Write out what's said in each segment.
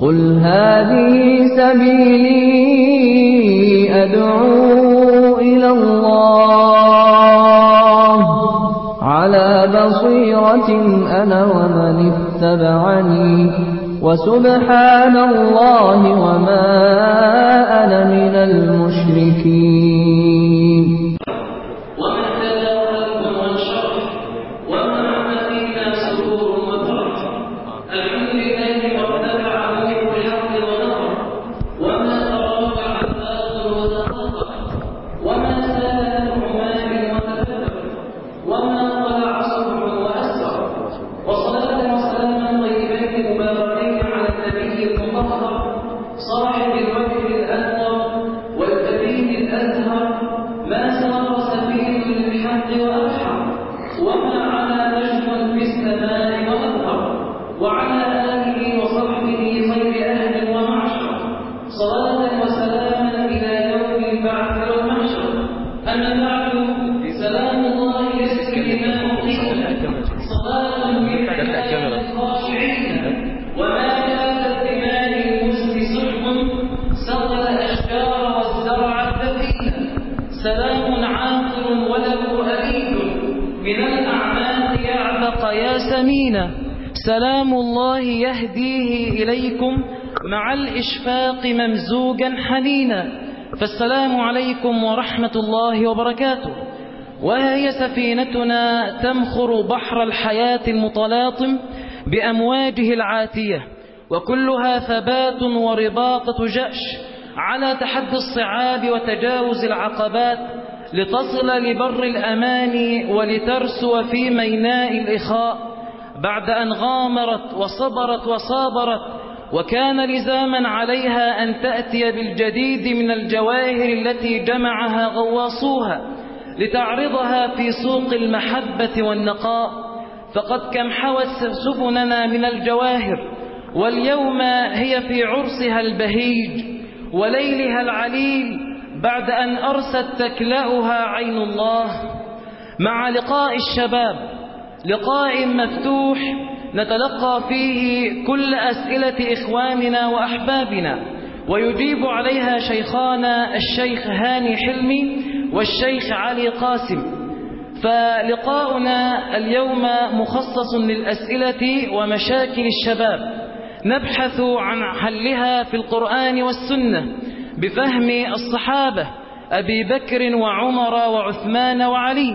قل هذه سبيلي أدعو إلى الله على بصيرة أنا ومن اتبعني وسبحان الله وما أنا من المشركين وما اهتدى قلب وانشرح وما عم فينا سرور وفرح الحمد لله وارتفع نور الحق ونظر وما تراجع الباطل وتقطع وما زال الرحمن وتفكر وما طلع صبح واسرع وصلاه وسلاما طيبين مباركين على النبي المطهر صاحب الوجه الانور والكريم الازهر ما سار سبيل للحق وأبحر وما على نجم في السماء وأبهر وعلى آله وصحبه خير أهل ومعشر صلاة وسلاما إلى يوم البعث والمحشر أما بعد سلام الله لسكرنا مقيما صلاة بالعباد الخاشعين وما كانت دماء المسك سحب سقى الأشجار والزرع الدفين سلام عاطر وله أليل من الأعمال يعبق يا سمينة سلام الله يهديه إليكم مع الإشفاق ممزوجا حنينا فالسلام عليكم ورحمة الله وبركاته وهي سفينتنا تمخر بحر الحياة المتلاطم بأمواجه العاتية وكلها ثبات ورباطة جأش على تحدي الصعاب وتجاوز العقبات لتصل لبر الأمان ولترسو في ميناء الإخاء بعد أن غامرت وصبرت وصابرت وكان لزاما عليها أن تأتي بالجديد من الجواهر التي جمعها غواصوها لتعرضها في سوق المحبة والنقاء فقد كم حوت سفننا من الجواهر واليوم هي في عرسها البهيج وليلها العليل بعد أن أرست تكلأها عين الله مع لقاء الشباب لقاء مفتوح نتلقى فيه كل أسئلة إخواننا وأحبابنا ويجيب عليها شيخانا الشيخ هاني حلمي والشيخ علي قاسم فلقاؤنا اليوم مخصص للأسئلة ومشاكل الشباب نبحث عن حلها في القرآن والسنة بفهم الصحابة أبي بكر وعمر وعثمان وعلي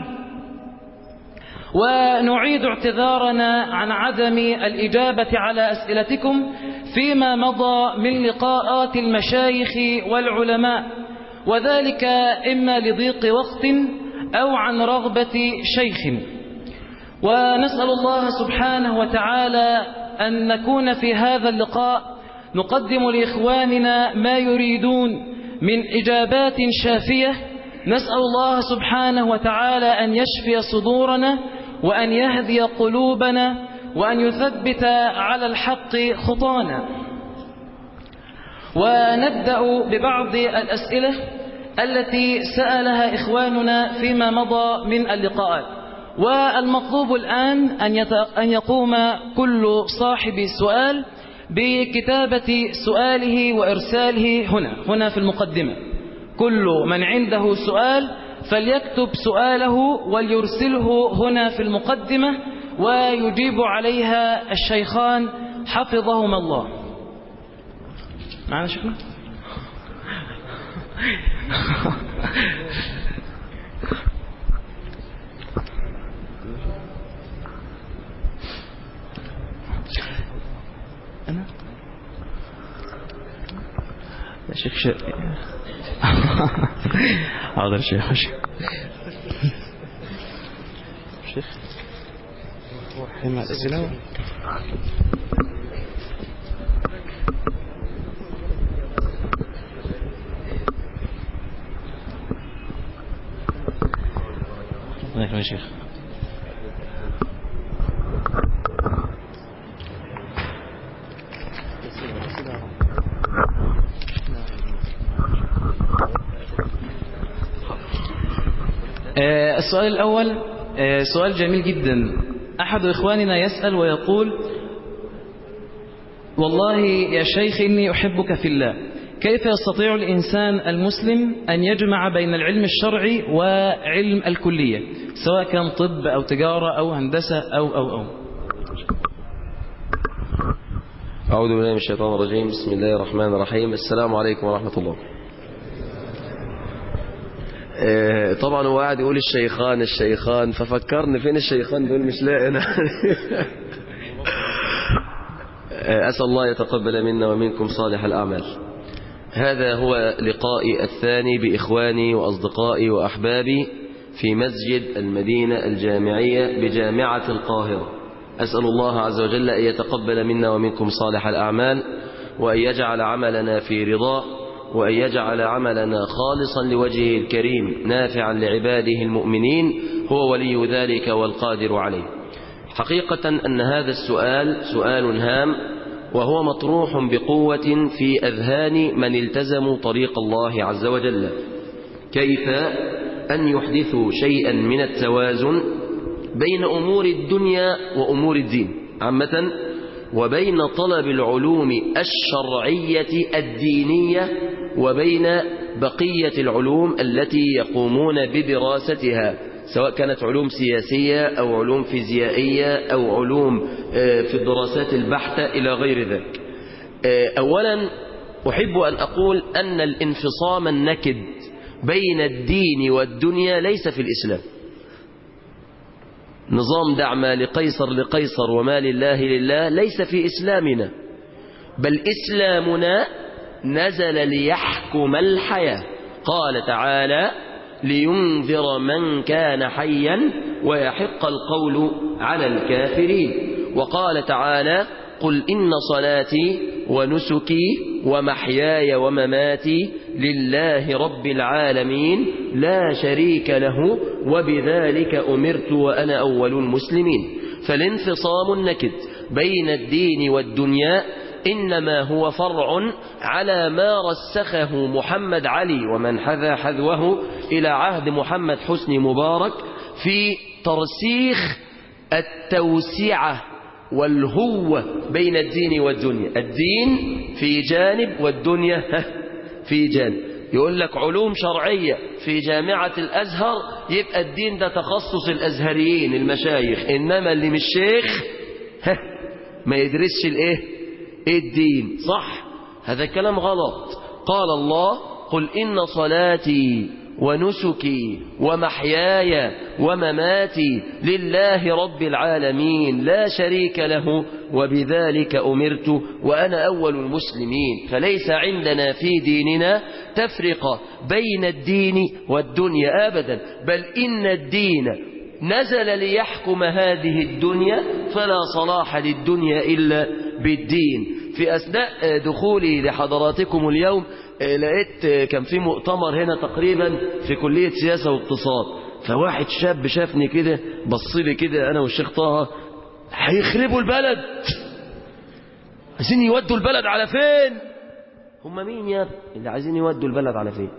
ونعيد اعتذارنا عن عدم الإجابة على أسئلتكم فيما مضى من لقاءات المشايخ والعلماء وذلك إما لضيق وقت أو عن رغبة شيخ ونسأل الله سبحانه وتعالى أن نكون في هذا اللقاء نقدم لإخواننا ما يريدون من إجابات شافية نسأل الله سبحانه وتعالى أن يشفي صدورنا وأن يهدي قلوبنا وأن يثبت على الحق خطانا ونبدأ ببعض الأسئلة التي سألها إخواننا فيما مضى من اللقاءات والمطلوب الآن أن يقوم كل صاحب سؤال بكتابة سؤاله وإرساله هنا هنا في المقدمة كل من عنده سؤال فليكتب سؤاله وليرسله هنا في المقدمة ويجيب عليها الشيخان حفظهما الله معنا شيخنا أنا يا شيخ شيخ حاضر شيخ شيخ شيخ حمى الأسئلة الله يكرمك يا شيخ آه، السؤال الأول آه، سؤال جميل جدا أحد إخواننا يسأل ويقول والله يا شيخ إني أحبك في الله كيف يستطيع الإنسان المسلم أن يجمع بين العلم الشرعي وعلم الكلية سواء كان طب أو تجارة أو هندسة أو أو أو أعوذ بالله من الشيطان الرجيم بسم الله الرحمن الرحيم السلام عليكم ورحمة الله آه، طبعا هو قاعد يقول الشيخان الشيخان ففكرني فين الشيخان دول مش لاقي انا آه، أسأل الله يتقبل منا ومنكم صالح الأعمال هذا هو لقائي الثاني بإخواني وأصدقائي وأحبابي في مسجد المدينة الجامعية بجامعة القاهرة أسأل الله عز وجل أن يتقبل منا ومنكم صالح الأعمال وأن يجعل عملنا في رضاه وأن يجعل عملنا خالصا لوجهه الكريم نافعا لعباده المؤمنين هو ولي ذلك والقادر عليه حقيقة أن هذا السؤال سؤال هام وهو مطروح بقوة في أذهان من التزموا طريق الله عز وجل كيف أن يحدثوا شيئا من التوازن بين أمور الدنيا وأمور الدين عامة وبين طلب العلوم الشرعية الدينية وبين بقية العلوم التي يقومون بدراستها سواء كانت علوم سياسية أو علوم فيزيائية أو علوم في الدراسات البحتة إلى غير ذلك أولا أحب أن أقول أن الانفصام النكد بين الدين والدنيا ليس في الإسلام نظام دع ما لقيصر لقيصر وما لله لله ليس في إسلامنا بل إسلامنا نزل ليحكم الحياة قال تعالى لينذر من كان حيا ويحق القول على الكافرين وقال تعالى قل إن صلاتي ونسكي ومحياي ومماتي لله رب العالمين لا شريك له وبذلك أمرت وأنا أول المسلمين فالانفصام النكد بين الدين والدنيا إنما هو فرع على ما رسخه محمد علي ومن حذا حذوه إلى عهد محمد حسني مبارك في ترسيخ التوسعة والهوة بين الدين والدنيا الدين في جانب والدنيا في جانب يقول لك علوم شرعية في جامعة الأزهر يبقى الدين ده تخصص الأزهريين المشايخ إنما اللي مش شيخ ما يدرسش الإيه الدين صح هذا كلام غلط قال الله قل إن صلاتي ونسكي ومحياي ومماتي لله رب العالمين لا شريك له وبذلك أمرت وأنا أول المسلمين فليس عندنا في ديننا تفرقة بين الدين والدنيا أبدا بل إن الدين نزل ليحكم هذه الدنيا فلا صلاح للدنيا إلا بالدين في أثناء دخولي لحضراتكم اليوم لقيت كان في مؤتمر هنا تقريبا في كلية سياسة واقتصاد فواحد شاب شافني كده بص لي كده أنا والشيخ طه هيخربوا البلد عايزين يودوا البلد على فين هم مين يا اللي عايزين يودوا البلد على فين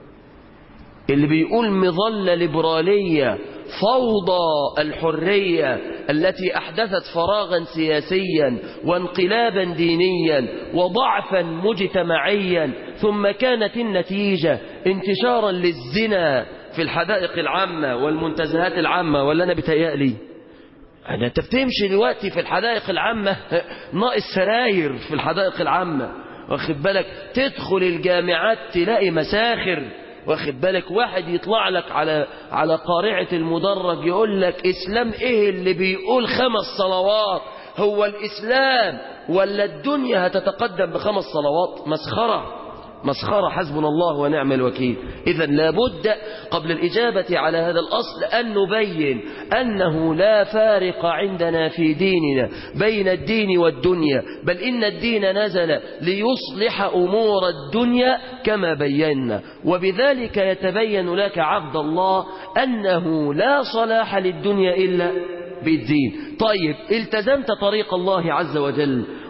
اللي بيقول مظلة ليبرالية فوضى الحرية التي أحدثت فراغا سياسيا وانقلابا دينيا وضعفا مجتمعيا ثم كانت النتيجة انتشارا للزنا في الحدائق العامة والمنتزهات العامة ولا أنا بتهيألي أنا أنت بتمشي دلوقتي في الحدائق العامة ناقص سراير في الحدائق العامة واخد بالك تدخل الجامعات تلاقي مساخر واخد بالك واحد يطلع لك على على قارعة المدرج يقول لك إسلام إيه اللي بيقول خمس صلوات هو الإسلام ولا الدنيا هتتقدم بخمس صلوات مسخرة مسخرة حسبنا الله ونعم الوكيل إذا لابد قبل الإجابة على هذا الأصل أن نبين أنه لا فارق عندنا في ديننا بين الدين والدنيا بل إن الدين نزل ليصلح أمور الدنيا كما بينا وبذلك يتبين لك عبد الله أنه لا صلاح للدنيا إلا بالدين طيب التزمت طريق الله عز وجل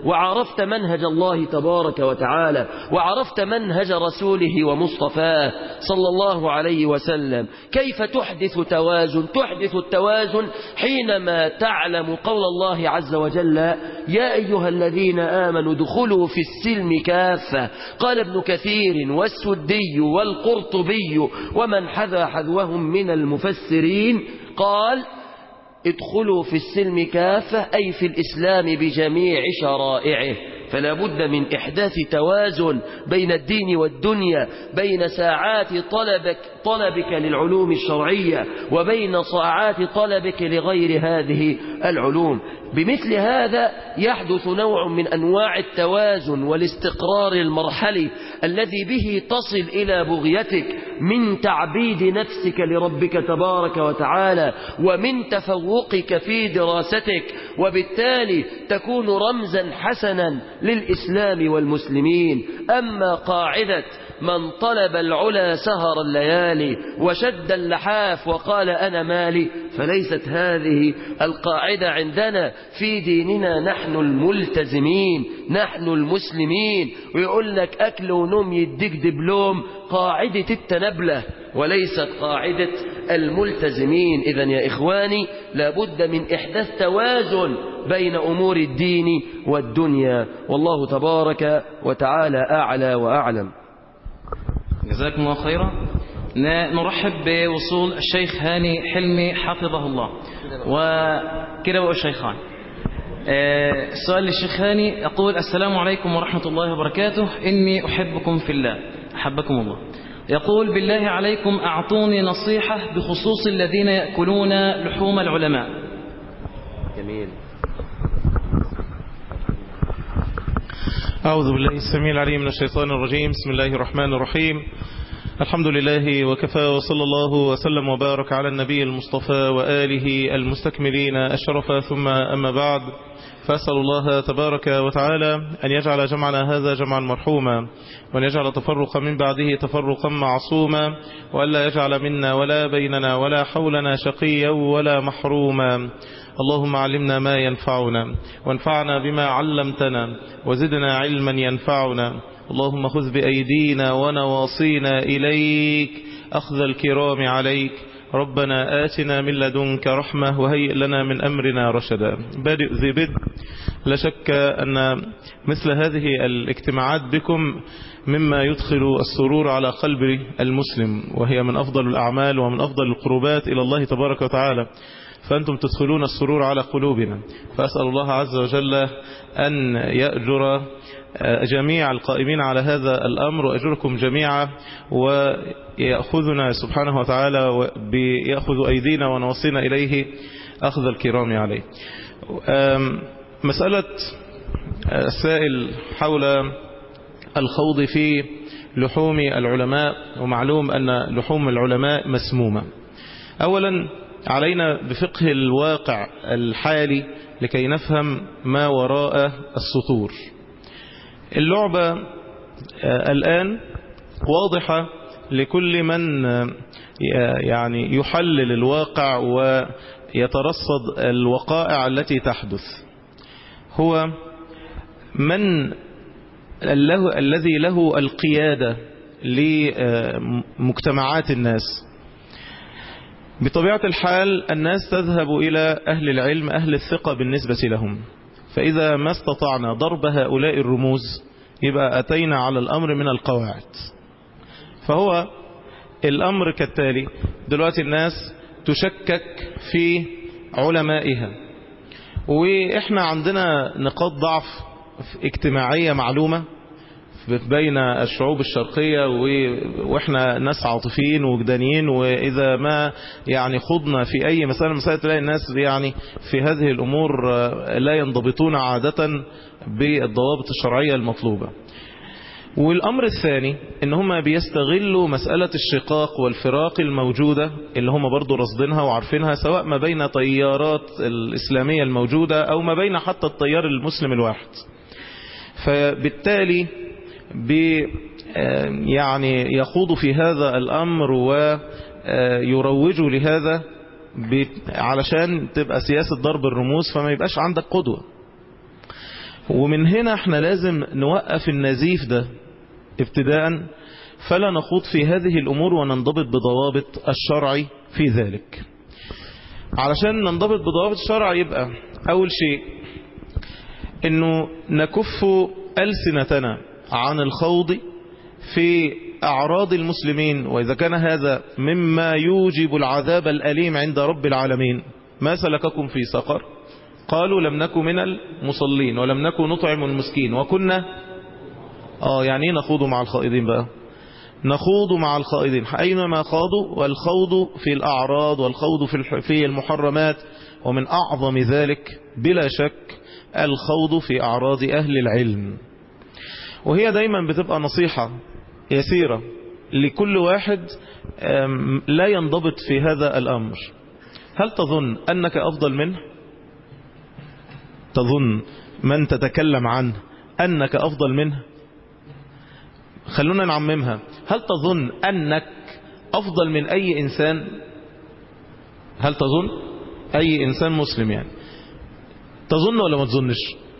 وعرفت منهج الله تبارك وتعالى وعرفت منهج رسوله ومصطفاه صلى الله عليه وسلم كيف تحدث توازن تحدث التوازن حينما تعلم قول الله عز وجل يا أيها الذين آمنوا ادخلوا في السلم كافة قال ابن كثير والسدي والقرطبي ومن حذا حذوهم من المفسرين قال ادخلوا في السلم كافة أي في الإسلام بجميع شرائعه فلا بد من إحداث توازن بين الدين والدنيا بين ساعات طلبك, طلبك للعلوم الشرعية وبين ساعات طلبك لغير هذه العلوم بمثل هذا يحدث نوع من أنواع التوازن والاستقرار المرحلي الذي به تصل إلى بغيتك من تعبيد نفسك لربك تبارك وتعالى ومن تفوقك في دراستك وبالتالي تكون رمزا حسنا للإسلام والمسلمين أما قاعدة من طلب العلا سهر الليالي وشد اللحاف وقال أنا مالي فليست هذه القاعدة عندنا في ديننا نحن الملتزمين نحن المسلمين ويقول لك أكل ونوم يديك دبلوم قاعدة التنبلة وليست قاعدة الملتزمين إذا يا إخواني لابد من إحداث توازن بين أمور الدين والدنيا والله تبارك وتعالى أعلى وأعلم جزاكم الله خيرا نرحب بوصول الشيخ هاني حلمي حفظه الله وكده بقى الشيخان السؤال للشيخ هاني يقول السلام عليكم ورحمة الله وبركاته إني أحبكم في الله أحبكم الله يقول بالله عليكم أعطوني نصيحة بخصوص الذين يأكلون لحوم العلماء جميل أعوذ بالله السميع العليم من الشيطان الرجيم بسم الله الرحمن الرحيم الحمد لله وكفى وصلى الله وسلم وبارك على النبي المصطفى وآله المستكملين الشرف ثم أما بعد فأسأل الله تبارك وتعالى أن يجعل جمعنا هذا جمعا مرحوما وأن يجعل تفرق من بعده تفرقا معصوما وألا يجعل منا ولا بيننا ولا حولنا شقيا ولا محروما اللهم علمنا ما ينفعنا وانفعنا بما علمتنا وزدنا علما ينفعنا اللهم خذ بأيدينا ونواصينا إليك أخذ الكرام عليك ربنا آتنا من لدنك رحمة وهيئ لنا من أمرنا رشدا بادئ ذي بدء لا شك أن مثل هذه الاجتماعات بكم مما يدخل السرور على قلب المسلم وهي من أفضل الأعمال ومن أفضل القربات إلى الله تبارك وتعالى فأنتم تدخلون السرور على قلوبنا فأسأل الله عز وجل أن يأجر جميع القائمين على هذا الأمر وأجركم جميعا ويأخذنا سبحانه وتعالى بيأخذ أيدينا ونوصينا إليه أخذ الكرام عليه مسألة السائل حول الخوض في لحوم العلماء ومعلوم أن لحوم العلماء مسمومة أولا علينا بفقه الواقع الحالي لكي نفهم ما وراء السطور اللعبة الآن واضحة لكل من يعني يحلل الواقع ويترصد الوقائع التي تحدث هو من له الذي له القيادة لمجتمعات الناس بطبيعة الحال الناس تذهب إلى أهل العلم أهل الثقة بالنسبة لهم فإذا ما استطعنا ضرب هؤلاء الرموز يبقى أتينا على الأمر من القواعد فهو الأمر كالتالي دلوقتي الناس تشكك في علمائها وإحنا عندنا نقاط ضعف اجتماعية معلومة بين الشعوب الشرقية وإحنا ناس عاطفيين وجدانيين وإذا ما يعني خضنا في أي مسألة مسألة تلاقي الناس يعني في هذه الأمور لا ينضبطون عادة بالضوابط الشرعية المطلوبة والأمر الثاني ان هم بيستغلوا مسألة الشقاق والفراق الموجودة اللي هم برضو رصدينها وعارفينها سواء ما بين طيارات الإسلامية الموجودة أو ما بين حتى الطيار المسلم الواحد فبالتالي بي يعني يخوض في هذا الأمر ويروجوا لهذا علشان تبقى سياسة ضرب الرموز فما يبقاش عندك قدوة ومن هنا احنا لازم نوقف النزيف ده ابتداء فلا نخوض في هذه الأمور وننضبط بضوابط الشرع في ذلك علشان ننضبط بضوابط الشرع يبقى أول شيء أنه نكف ألسنتنا عن الخوض في أعراض المسلمين وإذا كان هذا مما يوجب العذاب الأليم عند رب العالمين ما سلككم في سقر قالوا لم نكن من المصلين ولم نكن نطعم المسكين وكنا آه يعني ايه نخوض مع الخائضين بقى نخوض مع الخائضين أينما خاضوا والخوض في الأعراض والخوض في في المحرمات ومن أعظم ذلك بلا شك الخوض في أعراض أهل العلم وهي دايما بتبقى نصيحة يسيرة لكل واحد لا ينضبط في هذا الأمر هل تظن أنك أفضل منه تظن من تتكلم عنه أنك أفضل منه خلونا نعممها هل تظن أنك أفضل من أي إنسان هل تظن أي إنسان مسلم يعني تظن ولا ما تظنش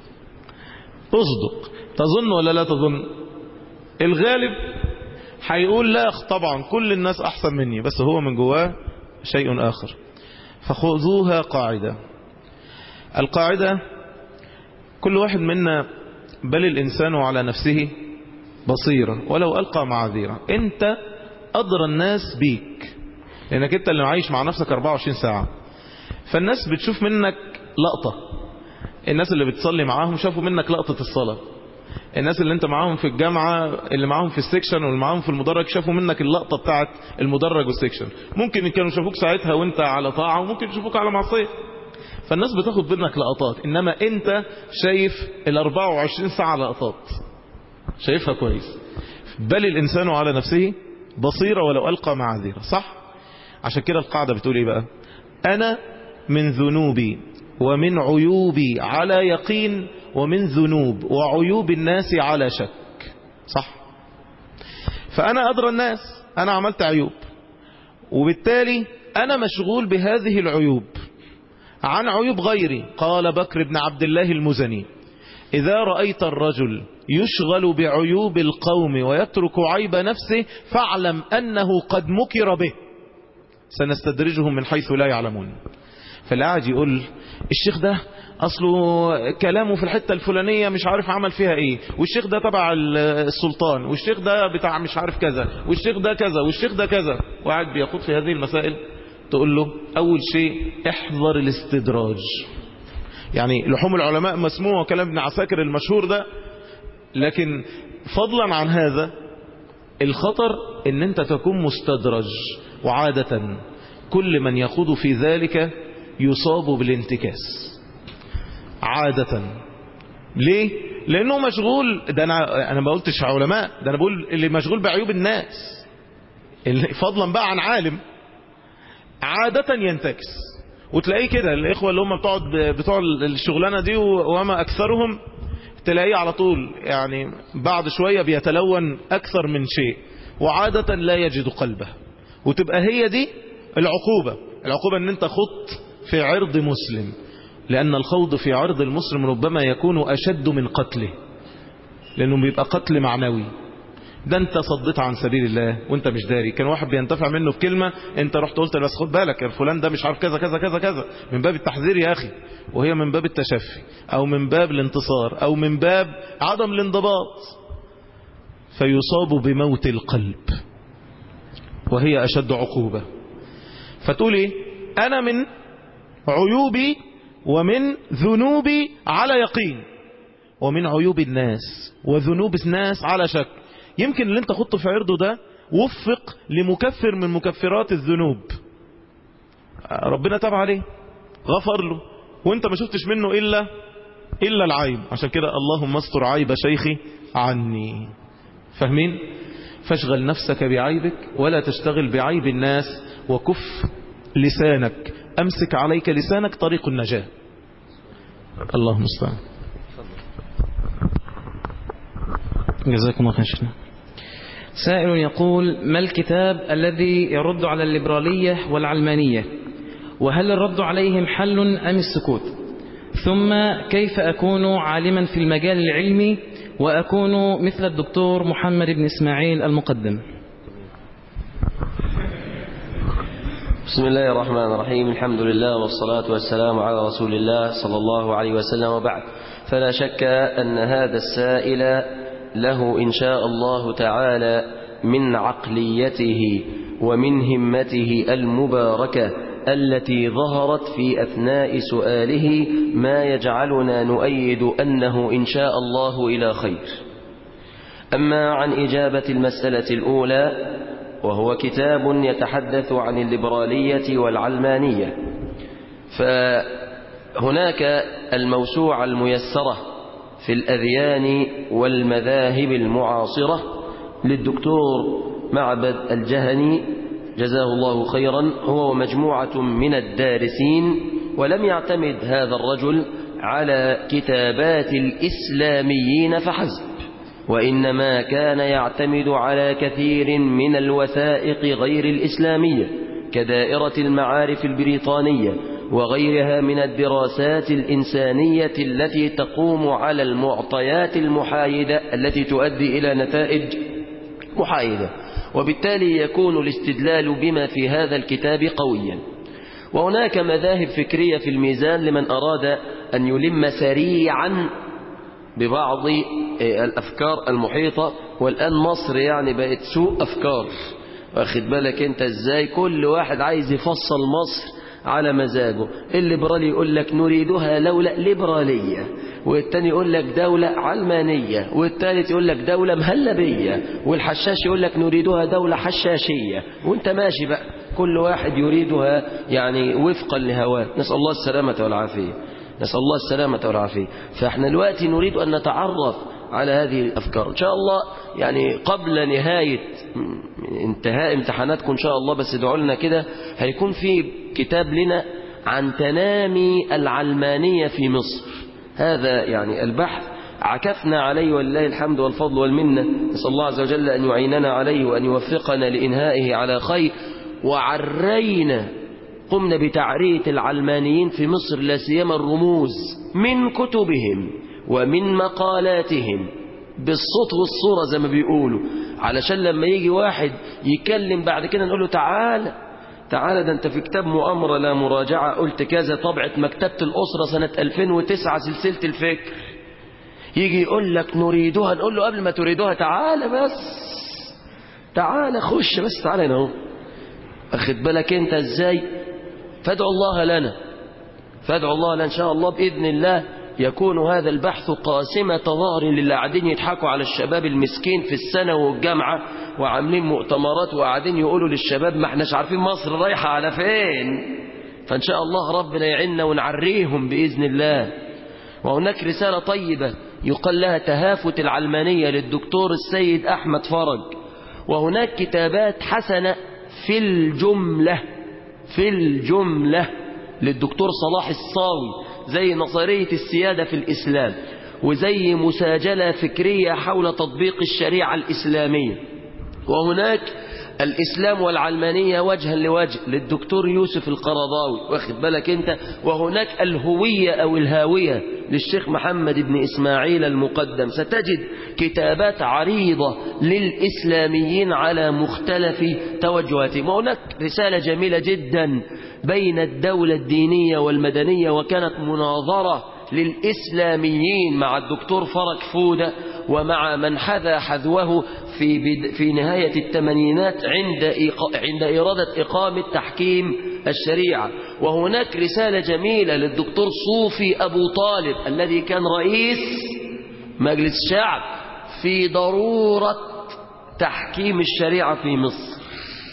اصدق تظن ولا لا تظن الغالب هيقول لا طبعا كل الناس أحسن مني بس هو من جواه شيء آخر فخذوها قاعدة القاعدة كل واحد منا بل الإنسان على نفسه بصيرة ولو ألقى معاذيرة أنت أدرى الناس بيك لأنك أنت اللي عايش مع نفسك 24 ساعة فالناس بتشوف منك لقطة الناس اللي بتصلي معاهم شافوا منك لقطة الصلاة الناس اللي انت معاهم في الجامعة اللي معاهم في السكشن واللي معاهم في المدرج شافوا منك اللقطة بتاعت المدرج والسكشن ممكن كانوا شافوك ساعتها وانت على طاعة وممكن يشوفوك على معصية فالناس بتاخد منك لقطات انما انت شايف ال 24 ساعة لقطات شايفها كويس بل الانسان على نفسه بصيرة ولو ألقى معاذيره صح عشان كده القاعدة بتقول ايه بقى انا من ذنوبي ومن عيوبي على يقين ومن ذنوب وعيوب الناس على شك صح فأنا أدرى الناس أنا عملت عيوب وبالتالي أنا مشغول بهذه العيوب عن عيوب غيري قال بكر بن عبد الله المزني إذا رأيت الرجل يشغل بعيوب القوم ويترك عيب نفسه فاعلم أنه قد مكر به سنستدرجهم من حيث لا يعلمون فالقاعد يقول الشيخ ده اصله كلامه في الحتة الفلانية مش عارف عمل فيها ايه والشيخ ده تبع السلطان والشيخ ده بتاع مش عارف كذا والشيخ ده كذا والشيخ ده كذا وقاعد بيخوض في هذه المسائل تقول له اول شيء احذر الاستدراج يعني لحوم العلماء مسموع وكلام ابن عساكر المشهور ده لكن فضلا عن هذا الخطر ان انت تكون مستدرج وعادة كل من يخوض في ذلك يصاب بالانتكاس عادة ليه لانه مشغول ده انا انا ما قلتش علماء ده انا بقول اللي مشغول بعيوب الناس اللي فضلا بقى عن عالم عادة ينتكس وتلاقيه كده الاخوه اللي هم بتوع بتوع الشغلانه دي وما اكثرهم تلاقيه على طول يعني بعد شويه بيتلون اكثر من شيء وعاده لا يجد قلبه وتبقى هي دي العقوبه العقوبه ان انت خط في عرض مسلم لأن الخوض في عرض المسلم ربما يكون أشد من قتله لأنه بيبقى قتل معنوي ده انت صديت عن سبيل الله وانت مش داري كان واحد بينتفع منه بكلمة انت رحت قلت بس خد بالك يا فلان ده مش عارف كذا كذا كذا كذا من باب التحذير يا أخي وهي من باب التشفي أو من باب الانتصار أو من باب عدم الانضباط فيصاب بموت القلب وهي أشد عقوبة فتقول ايه أنا من عيوبي ومن ذنوبي على يقين ومن عيوب الناس وذنوب الناس على شك يمكن اللي انت خدته في عرضه ده وفق لمكفر من مكفرات الذنوب ربنا تاب عليه غفر له وانت ما شفتش منه إلا إلا العيب عشان كده اللهم استر عيب شيخي عني فاهمين فاشغل نفسك بعيبك ولا تشتغل بعيب الناس وكف لسانك أمسك عليك لسانك طريق النجاة الله المستعان جزاكم الله خير سائل يقول ما الكتاب الذي يرد على الليبرالية والعلمانية وهل الرد عليهم حل أم السكوت ثم كيف أكون عالما في المجال العلمي وأكون مثل الدكتور محمد بن إسماعيل المقدم بسم الله الرحمن الرحيم الحمد لله والصلاة والسلام على رسول الله صلى الله عليه وسلم وبعد فلا شك أن هذا السائل له إن شاء الله تعالى من عقليته ومن همته المباركة التي ظهرت في أثناء سؤاله ما يجعلنا نؤيد أنه إن شاء الله إلى خير أما عن إجابة المسألة الأولى وهو كتاب يتحدث عن الليبرالية والعلمانية فهناك الموسوعة الميسرة في الأذيان والمذاهب المعاصرة للدكتور معبد الجهني جزاه الله خيرا هو ومجموعة من الدارسين ولم يعتمد هذا الرجل على كتابات الإسلاميين فحسب وإنما كان يعتمد على كثير من الوثائق غير الإسلامية كدائرة المعارف البريطانية وغيرها من الدراسات الإنسانية التي تقوم على المعطيات المحايدة التي تؤدي إلى نتائج محايدة وبالتالي يكون الاستدلال بما في هذا الكتاب قويا وهناك مذاهب فكرية في الميزان لمن أراد أن يلم سريعا ببعض الأفكار المحيطة والآن مصر يعني بقت سوء أفكار واخد بالك انت ازاي كل واحد عايز يفصل مصر على مزاجه الليبرالي يقول لك نريدها لولا ليبرالية والتاني يقول لك دولة علمانية والتالت يقول لك دولة مهلبية والحشاش يقول لك نريدها دولة حشاشية وانت ماشي بقى كل واحد يريدها يعني وفقا لهواه نسأل الله السلامة والعافية نسأل الله السلامة والعافية فاحنا دلوقتي نريد أن نتعرف على هذه الأفكار إن شاء الله يعني قبل نهاية انتهاء امتحاناتكم إن شاء الله بس ادعوا لنا كده هيكون في كتاب لنا عن تنامي العلمانية في مصر هذا يعني البحث عكفنا عليه ولله الحمد والفضل والمنة نسأل الله عز وجل أن يعيننا عليه وأن يوفقنا لإنهائه على خير وعرينا قمنا بتعرية العلمانيين في مصر لا سيما الرموز من كتبهم ومن مقالاتهم بالصوت والصورة زي ما بيقولوا علشان لما يجي واحد يتكلم بعد كده نقول له تعالى تعالى ده انت في كتاب مؤامرة لا مراجعة قلت كذا طبعة مكتبة الأسرة سنة 2009 سلسلة الفكر يجي يقول لك نريدها نقول له قبل ما تريدها تعالى بس تعالى خش بس تعالى هنا اهو اخد بالك انت ازاي فادعوا الله لنا فادعوا الله لنا ان شاء الله باذن الله يكون هذا البحث قاسمة ظهر للي قاعدين يضحكوا على الشباب المسكين في السنة والجامعة وعاملين مؤتمرات وقاعدين يقولوا للشباب ما احناش عارفين مصر رايحة على فين فإن شاء الله ربنا يعيننا ونعريهم بإذن الله وهناك رسالة طيبة يقال لها تهافت العلمانية للدكتور السيد أحمد فرج وهناك كتابات حسنة في الجملة في الجملة للدكتور صلاح الصاوي زي نظرية السيادة في الإسلام وزي مساجلة فكرية حول تطبيق الشريعة الإسلامية وهناك الإسلام والعلمانية وجها لوجه للدكتور يوسف القرضاوي واخد بالك انت وهناك الهوية أو الهاوية للشيخ محمد بن إسماعيل المقدم ستجد كتابات عريضة للإسلاميين على مختلف توجهاتهم وهناك رسالة جميلة جدا بين الدولة الدينية والمدنية وكانت مناظرة للإسلاميين مع الدكتور فرج فودة ومع من حذا حذوه في, بد في نهاية الثمانينات عند, عند إرادة إقامة تحكيم الشريعة وهناك رسالة جميلة للدكتور صوفي أبو طالب الذي كان رئيس مجلس الشعب في ضرورة تحكيم الشريعة في مصر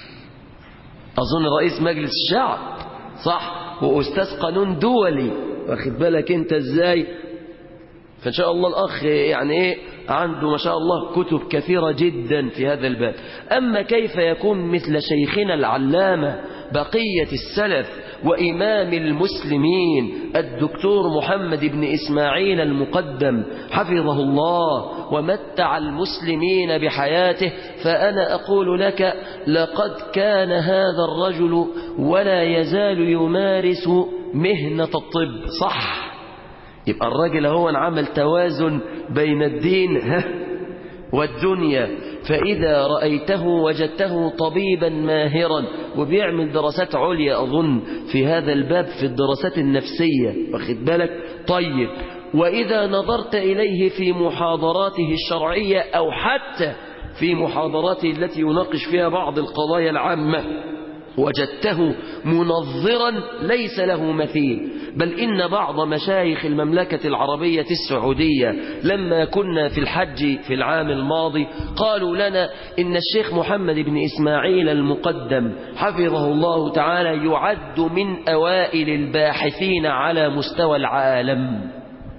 أظن رئيس مجلس الشعب صح وأستاذ قانون دولي واخد بالك انت ازاي فان شاء الله الاخ يعني ايه عنده ما شاء الله كتب كثيرة جدا في هذا الباب اما كيف يكون مثل شيخنا العلامة بقية السلف وإمام المسلمين الدكتور محمد بن إسماعيل المقدم حفظه الله ومتع المسلمين بحياته فأنا أقول لك لقد كان هذا الرجل ولا يزال يمارس مهنة الطب صح يبقى الراجل هو عمل توازن بين الدين ها والدنيا فإذا رأيته وجدته طبيبا ماهرا وبيعمل دراسات عليا أظن في هذا الباب في الدراسات النفسية واخد بالك طيب وإذا نظرت إليه في محاضراته الشرعية أو حتى في محاضراته التي يناقش فيها بعض القضايا العامة وجدته منظرا ليس له مثيل بل إن بعض مشايخ المملكة العربية السعودية لما كنا في الحج في العام الماضي قالوا لنا إن الشيخ محمد بن إسماعيل المقدم حفظه الله تعالى يعد من أوائل الباحثين على مستوى العالم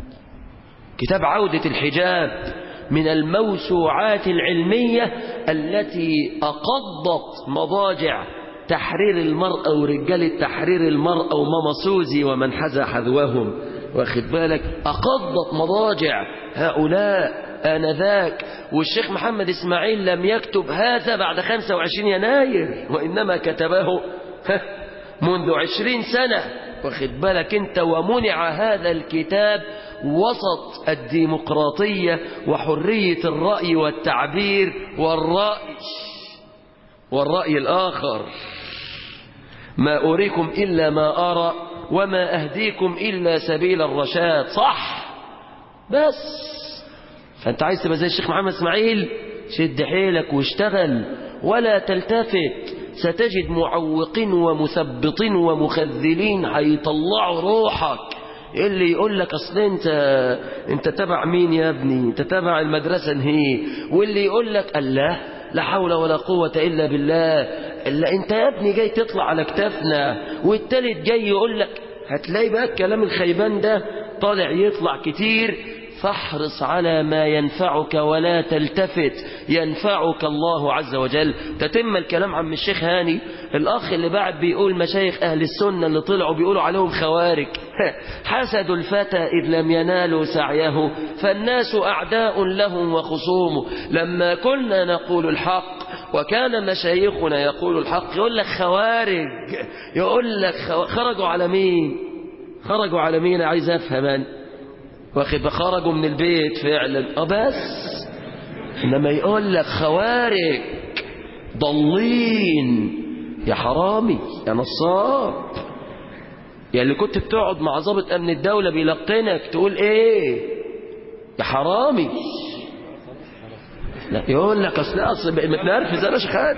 كتاب عودة الحجاب من الموسوعات العلمية التي أقضت مضاجع تحرير المرأة ورجال تحرير المرأة وماما سوزي ومن حذا حذوهم واخد بالك أقضت مضاجع هؤلاء آنذاك والشيخ محمد إسماعيل لم يكتب هذا بعد 25 يناير وإنما كتبه منذ عشرين سنة واخد بالك انت ومنع هذا الكتاب وسط الديمقراطية وحرية الرأي والتعبير والرأي والرأي الآخر ما أريكم إلا ما أرى وما أهديكم إلا سبيل الرشاد صح بس فأنت عايز تبقى زي الشيخ محمد اسماعيل شد حيلك واشتغل ولا تلتفت ستجد معوقين ومثبطين ومخذلين هيطلعوا روحك اللي يقول لك اصل انت انت تبع مين يا ابني انت تبع المدرسه نهي واللي يقول لك الله لا حول ولا قوة إلا بالله إلا أنت يا ابني جاي تطلع على كتافنا والتالت جاي يقول لك هتلاقي بقى الكلام الخيبان ده طالع يطلع كتير فاحرص على ما ينفعك ولا تلتفت ينفعك الله عز وجل تتم الكلام عن الشيخ هاني الأخ اللي بعد بيقول مشايخ أهل السنة اللي طلعوا بيقولوا عليهم خوارج حسدوا الفتى إذ لم ينالوا سعيه فالناس أعداء لهم وخصوم لما كنا نقول الحق وكان مشايخنا يقول الحق يقول لك خوارج يقول لك خرجوا على مين خرجوا على مين عايز أفهم أنا واخد خرجوا من البيت فعلا اه بس انما يقول لك خوارج ضالين يا حرامي يا نصاب يا اللي كنت بتقعد مع ضابط امن الدولة بيلقنك تقول ايه يا حرامي لا يقول لك اصل اصل متنرفز انا شخان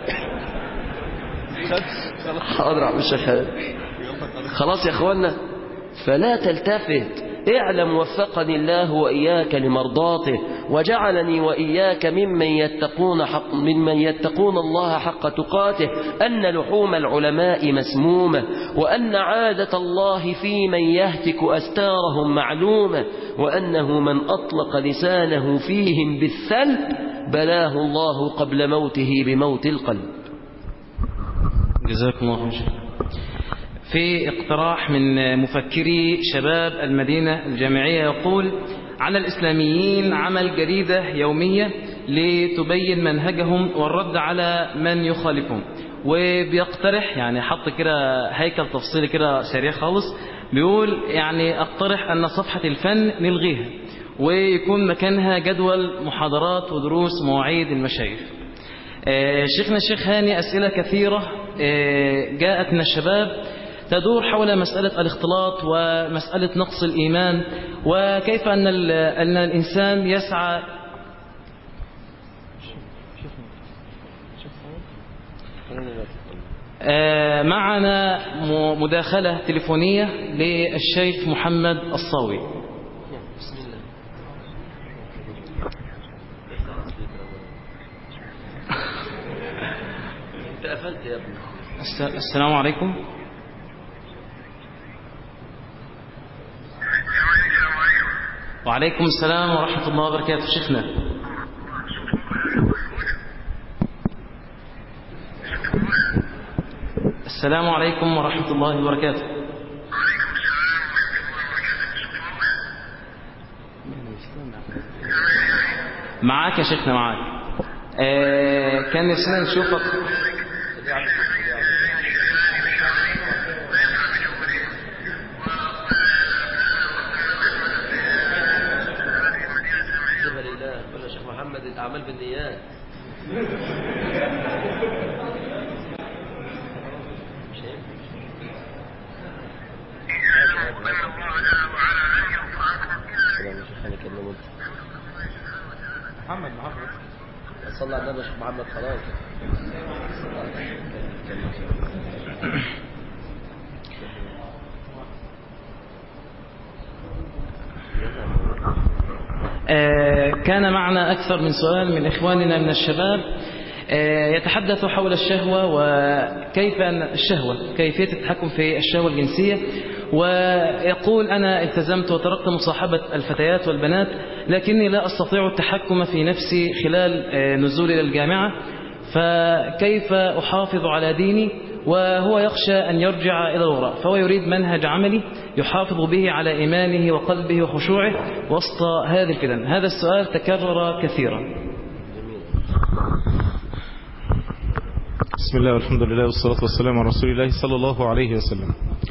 حاضر يا عم الشيخ خلاص يا اخوانا فلا تلتفت اعلم وفقني الله وإياك لمرضاته وجعلني وإياك ممن يتقون, حق ممن يتقون الله حق تقاته أن لحوم العلماء مسمومة وأن عادة الله في من يهتك أستارهم معلومة وأنه من أطلق لسانه فيهم بالثلب بلاه الله قبل موته بموت القلب جزاكم الله خير في اقتراح من مفكري شباب المدينة الجامعية يقول على الإسلاميين عمل جريدة يومية لتبين منهجهم والرد على من يخالفهم وبيقترح يعني حط كده هيكل تفصيلي كده سريع خالص بيقول يعني اقترح أن صفحة الفن نلغيها ويكون مكانها جدول محاضرات ودروس مواعيد المشايخ شيخنا الشيخ هاني أسئلة كثيرة جاءت من الشباب تدور حول مسألة الاختلاط ومسألة نقص الإيمان وكيف أن, أن الإنسان يسعى معنا مداخلة تليفونية للشيخ محمد الصاوي بسم الله انت قفلت يا ابني السلام عليكم وعليكم السلام ورحمة الله وبركاته شيخنا السلام عليكم ورحمة الله وبركاته معاك يا شيخنا معاك آه كان نفسنا نشوفك الأعمال بالنيات مش هينفع. لا، مش هخليك إلا وأنت. محمد محمد صلى على النبي يا شيخ محمد خلاص آه، كان معنا أكثر من سؤال من إخواننا من الشباب آه، يتحدث حول الشهوة وكيف أن الشهوة كيفية التحكم في الشهوة الجنسية ويقول أنا التزمت وتركت مصاحبة الفتيات والبنات لكني لا أستطيع التحكم في نفسي خلال آه، نزولي إلى الجامعة فكيف أحافظ على ديني وهو يخشى أن يرجع إلى الوراء فهو يريد منهج عملي يحافظ به على إيمانه وقلبه وخشوعه وسط هذه الفتن هذا السؤال تكرر كثيرا بسم الله والحمد لله والصلاة والسلام على رسول الله صلى الله عليه وسلم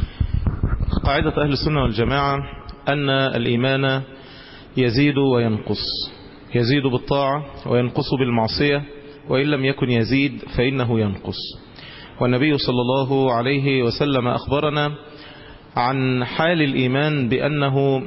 قاعدة أهل السنة والجماعة أن الإيمان يزيد وينقص يزيد بالطاعة وينقص بالمعصية وإن لم يكن يزيد فإنه ينقص والنبي صلى الله عليه وسلم أخبرنا عن حال الإيمان بأنه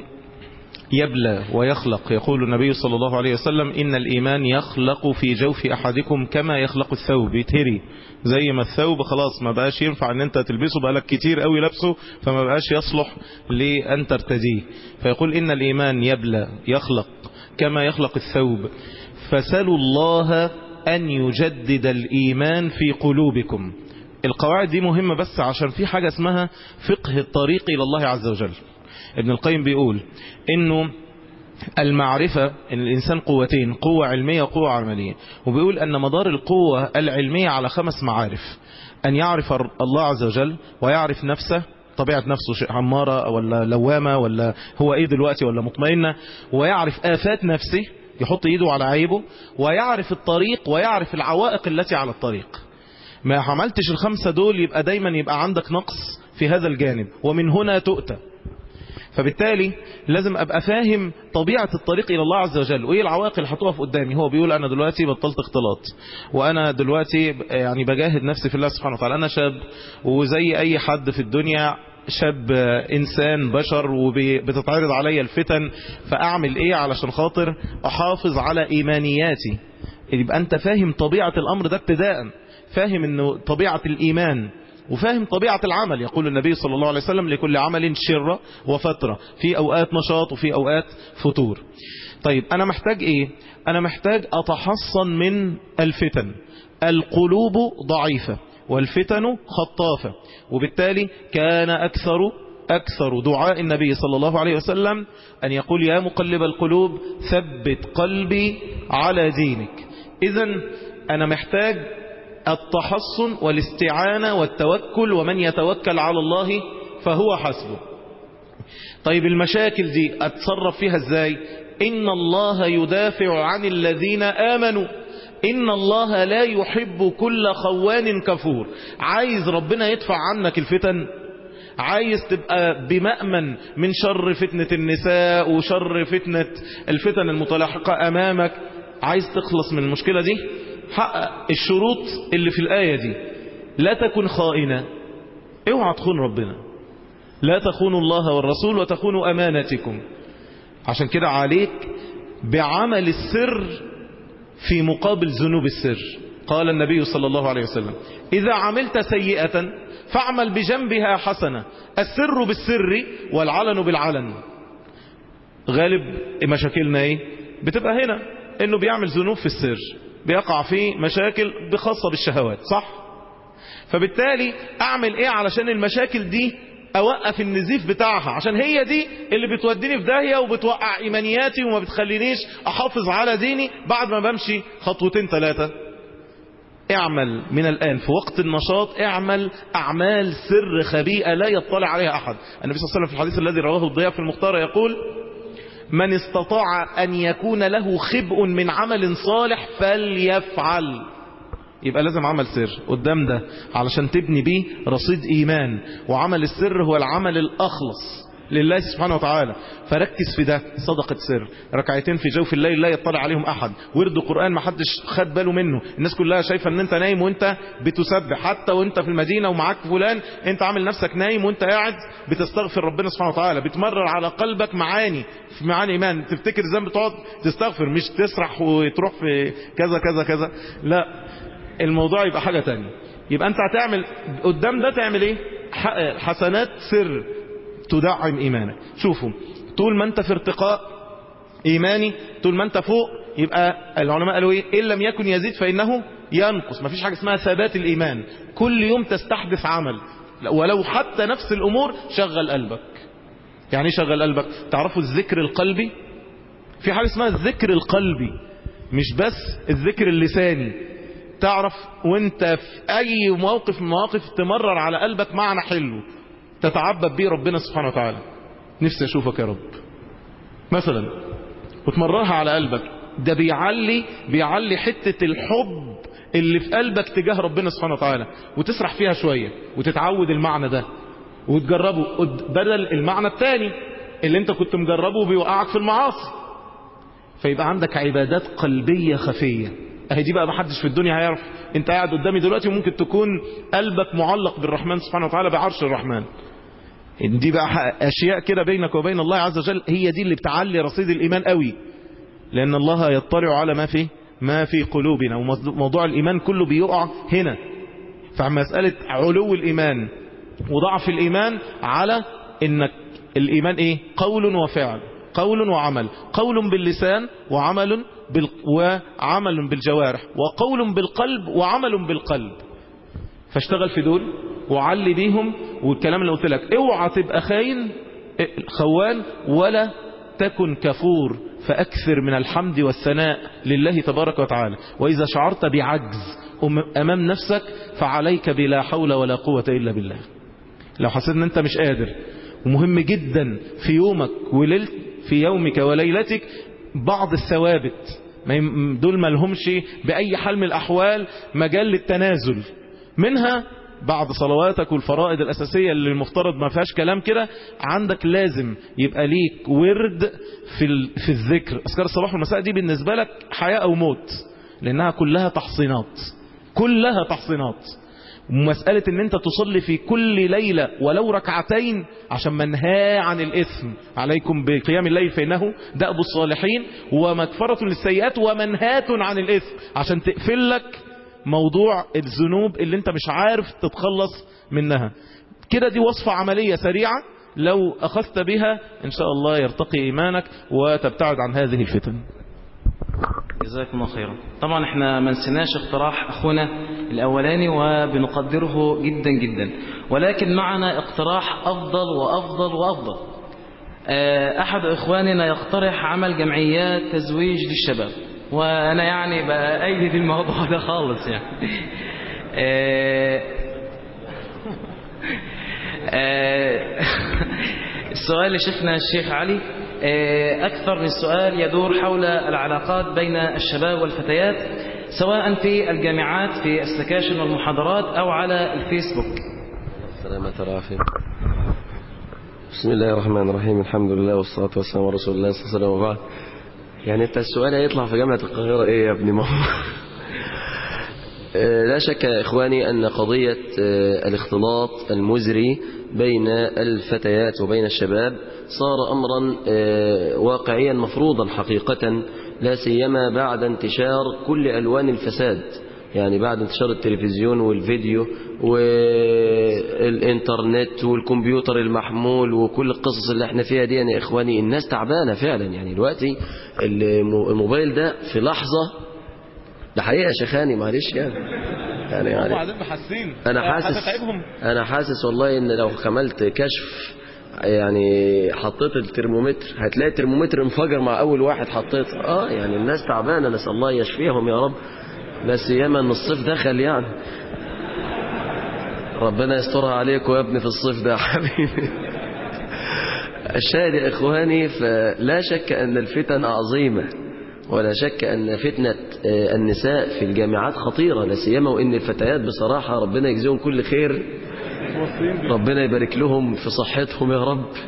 يبلى ويخلق يقول النبي صلى الله عليه وسلم إن الإيمان يخلق في جوف أحدكم كما يخلق الثوب يتهري زي ما الثوب خلاص ما بقاش ينفع ان انت تلبسه بقالك كتير قوي لابسه فما بقاش يصلح لأن ترتديه فيقول إن الإيمان يبلى يخلق كما يخلق الثوب فسلوا الله أن يجدد الإيمان في قلوبكم القواعد دي مهمة بس عشان في حاجة اسمها فقه الطريق إلى الله عز وجل ابن القيم بيقول انه المعرفة ان الانسان قوتين قوة علمية وقوة عملية وبيقول ان مدار القوة العلمية على خمس معارف ان يعرف الله عز وجل ويعرف نفسه طبيعة نفسه شيء عمارة ولا لوامة ولا هو ايه دلوقتي ولا مطمئنة ويعرف آفات نفسه يحط ايده على عيبه ويعرف الطريق ويعرف العوائق التي على الطريق ما عملتش الخمسة دول يبقى دايما يبقى عندك نقص في هذا الجانب ومن هنا تؤتى فبالتالي لازم ابقى فاهم طبيعة الطريق الى الله عز وجل وايه العوائق اللي هتقف قدامي هو بيقول انا دلوقتي بطلت اختلاط وانا دلوقتي يعني بجاهد نفسي في الله سبحانه وتعالى انا شاب وزي اي حد في الدنيا شاب انسان بشر وبتتعرض عليا الفتن فاعمل ايه علشان خاطر احافظ على ايمانياتي يبقى انت فاهم طبيعة الامر ده ابتداء فاهم انه طبيعة الايمان وفاهم طبيعة العمل يقول النبي صلى الله عليه وسلم لكل عمل شرة وفترة في أوقات نشاط وفي أوقات فتور طيب أنا محتاج إيه أنا محتاج أتحصن من الفتن القلوب ضعيفة والفتن خطافة وبالتالي كان أكثر أكثر دعاء النبي صلى الله عليه وسلم أن يقول يا مقلب القلوب ثبت قلبي على دينك إذا أنا محتاج التحصن والاستعانة والتوكل ومن يتوكل على الله فهو حسبه طيب المشاكل دي اتصرف فيها ازاي ان الله يدافع عن الذين امنوا ان الله لا يحب كل خوان كفور عايز ربنا يدفع عنك الفتن عايز تبقى بمأمن من شر فتنة النساء وشر فتنة الفتن المتلاحقة امامك عايز تخلص من المشكلة دي حقق الشروط اللي في الآية دي لا تكن خائنة اوعى تخون ربنا لا تخونوا الله والرسول وتخونوا أمانتكم عشان كده عليك بعمل السر في مقابل ذنوب السر قال النبي صلى الله عليه وسلم إذا عملت سيئة فاعمل بجنبها حسنة السر بالسر والعلن بالعلن غالب مشاكلنا ايه بتبقى هنا انه بيعمل ذنوب في السر بيقع في مشاكل بخاصة بالشهوات صح فبالتالي اعمل ايه علشان المشاكل دي اوقف النزيف بتاعها عشان هي دي اللي بتوديني في داهية وبتوقع ايمانياتي وما بتخلينيش احافظ على ديني بعد ما بمشي خطوتين ثلاثة اعمل من الآن في وقت النشاط اعمل أعمال سر خبيئة لا يطلع عليها أحد النبي صلى الله عليه وسلم في الحديث الذي رواه الضياء في المختار يقول من استطاع أن يكون له خبء من عمل صالح فليفعل يبقى لازم عمل سر قدام ده علشان تبني بيه رصيد إيمان وعمل السر هو العمل الأخلص لله سبحانه وتعالى فركز في ده صدقة سر ركعتين في جوف الليل لا يطلع عليهم أحد ورد قرآن ما حدش خد باله منه الناس كلها شايفة ان انت نايم وانت بتسبح حتى وانت في المدينة ومعاك فلان انت عامل نفسك نايم وانت قاعد بتستغفر ربنا سبحانه وتعالى بتمرر على قلبك معاني في معاني ايمان تفتكر ذنب تقعد تستغفر مش تسرح وتروح في كذا كذا كذا لا الموضوع يبقى حاجة تانية يبقى انت هتعمل قدام ده تعمل ايه حسنات سر تدعم ايمانك شوفوا طول ما انت في ارتقاء ايماني طول ما انت فوق يبقى العلماء قالوا ايه ان لم يكن يزيد فانه ينقص مفيش حاجه اسمها ثبات الايمان كل يوم تستحدث عمل ولو حتى نفس الامور شغل قلبك يعني ايه شغل قلبك تعرفوا الذكر القلبي في حاجه اسمها الذكر القلبي مش بس الذكر اللساني تعرف وانت في اي موقف من مواقف تمرر على قلبك معنى حلو تتعبد به ربنا سبحانه وتعالى نفسي اشوفك يا رب مثلا وتمررها على قلبك ده بيعلي بيعلي حتة الحب اللي في قلبك تجاه ربنا سبحانه وتعالى وتسرح فيها شوية وتتعود المعنى ده وتجربه بدل المعنى الثاني اللي انت كنت مجربه بيوقعك في المعاصي فيبقى عندك عبادات قلبية خفية اهي دي بقى محدش في الدنيا هيعرف انت قاعد قدامي دلوقتي وممكن تكون قلبك معلق بالرحمن سبحانه وتعالى بعرش الرحمن دي بقى اشياء كده بينك وبين الله عز وجل هي دي اللي بتعلي رصيد الايمان قوي لان الله يطلع على ما في ما في قلوبنا وموضوع الايمان كله بيقع هنا فمسألة علو الايمان وضعف الايمان على انك الايمان ايه قول وفعل قول وعمل قول باللسان وعمل بال... وعمل بالجوارح وقول بالقلب وعمل بالقلب فاشتغل في دول وعلي بيهم والكلام اللي قلت لك اوعى تبقى خاين خوان ولا تكن كفور فأكثر من الحمد والثناء لله تبارك وتعالى وإذا شعرت بعجز أمام نفسك فعليك بلا حول ولا قوة إلا بالله لو حسيت ان انت مش قادر ومهم جدا في يومك وليلت في يومك وليلتك بعض الثوابت دول ما لهمش بأي حال من الأحوال مجال للتنازل منها بعد صلواتك والفرائض الأساسية اللي المفترض ما فيهاش كلام كده عندك لازم يبقى ليك ورد في في الذكر أذكار الصباح والمساء دي بالنسبة لك حياة أو موت لأنها كلها تحصينات كلها تحصينات ومسألة ان انت تصلي في كل ليلة ولو ركعتين عشان منهى عن الإثم عليكم بقيام الليل فإنه دأب الصالحين ومكفرة للسيئات ومنهاة عن الإثم عشان تقفل لك موضوع الذنوب اللي انت مش عارف تتخلص منها كده دي وصفة عملية سريعة لو أخذت بها إن شاء الله يرتقي إيمانك وتبتعد عن هذه الفتن جزاكم الله خيرا طبعا احنا ما نسيناش اقتراح اخونا الاولاني وبنقدره جدا جدا ولكن معنا اقتراح افضل وافضل وافضل احد اخواننا يقترح عمل جمعيات تزويج للشباب وانا يعني بايد الموضوع ده خالص يعني السؤال اللي شفنا الشيخ علي أكثر من سؤال يدور حول العلاقات بين الشباب والفتيات سواء في الجامعات في السكاشن والمحاضرات أو على الفيسبوك السلامة العافية بسم الله الرحمن الرحيم الحمد لله والصلاة والسلام على رسول الله صلى الله عليه وسلم وبعد يعني انت السؤال هيطلع في جامعة القاهرة ايه يا ابني ماما لا شك يا إخواني أن قضية الاختلاط المزري بين الفتيات وبين الشباب صار أمرا واقعيا مفروضا حقيقة لا سيما بعد انتشار كل ألوان الفساد يعني بعد انتشار التلفزيون والفيديو والإنترنت والكمبيوتر المحمول وكل القصص اللي احنا فيها دي يا إخواني الناس تعبانة فعلا يعني دلوقتي الموبايل ده في لحظة ده حقيقة يا شيخاني معلش يعني يعني, يعني وبعدين محسين انا حاسس انا حاسس والله ان لو عملت كشف يعني حطيت الترمومتر هتلاقي الترمومتر انفجر مع اول واحد حطيته اه يعني الناس تعبانه نسال الله يشفيهم يا رب لا سيما ان الصيف دخل يعني ربنا يسترها عليكم يا ابني في الصيف ده يا حبيبي الشاهد يا اخواني فلا شك ان الفتن عظيمه ولا شك أن فتنة النساء في الجامعات خطيرة لا سيما وإن الفتيات بصراحة ربنا يجزيهم كل خير ربنا يبارك لهم في صحتهم يا رب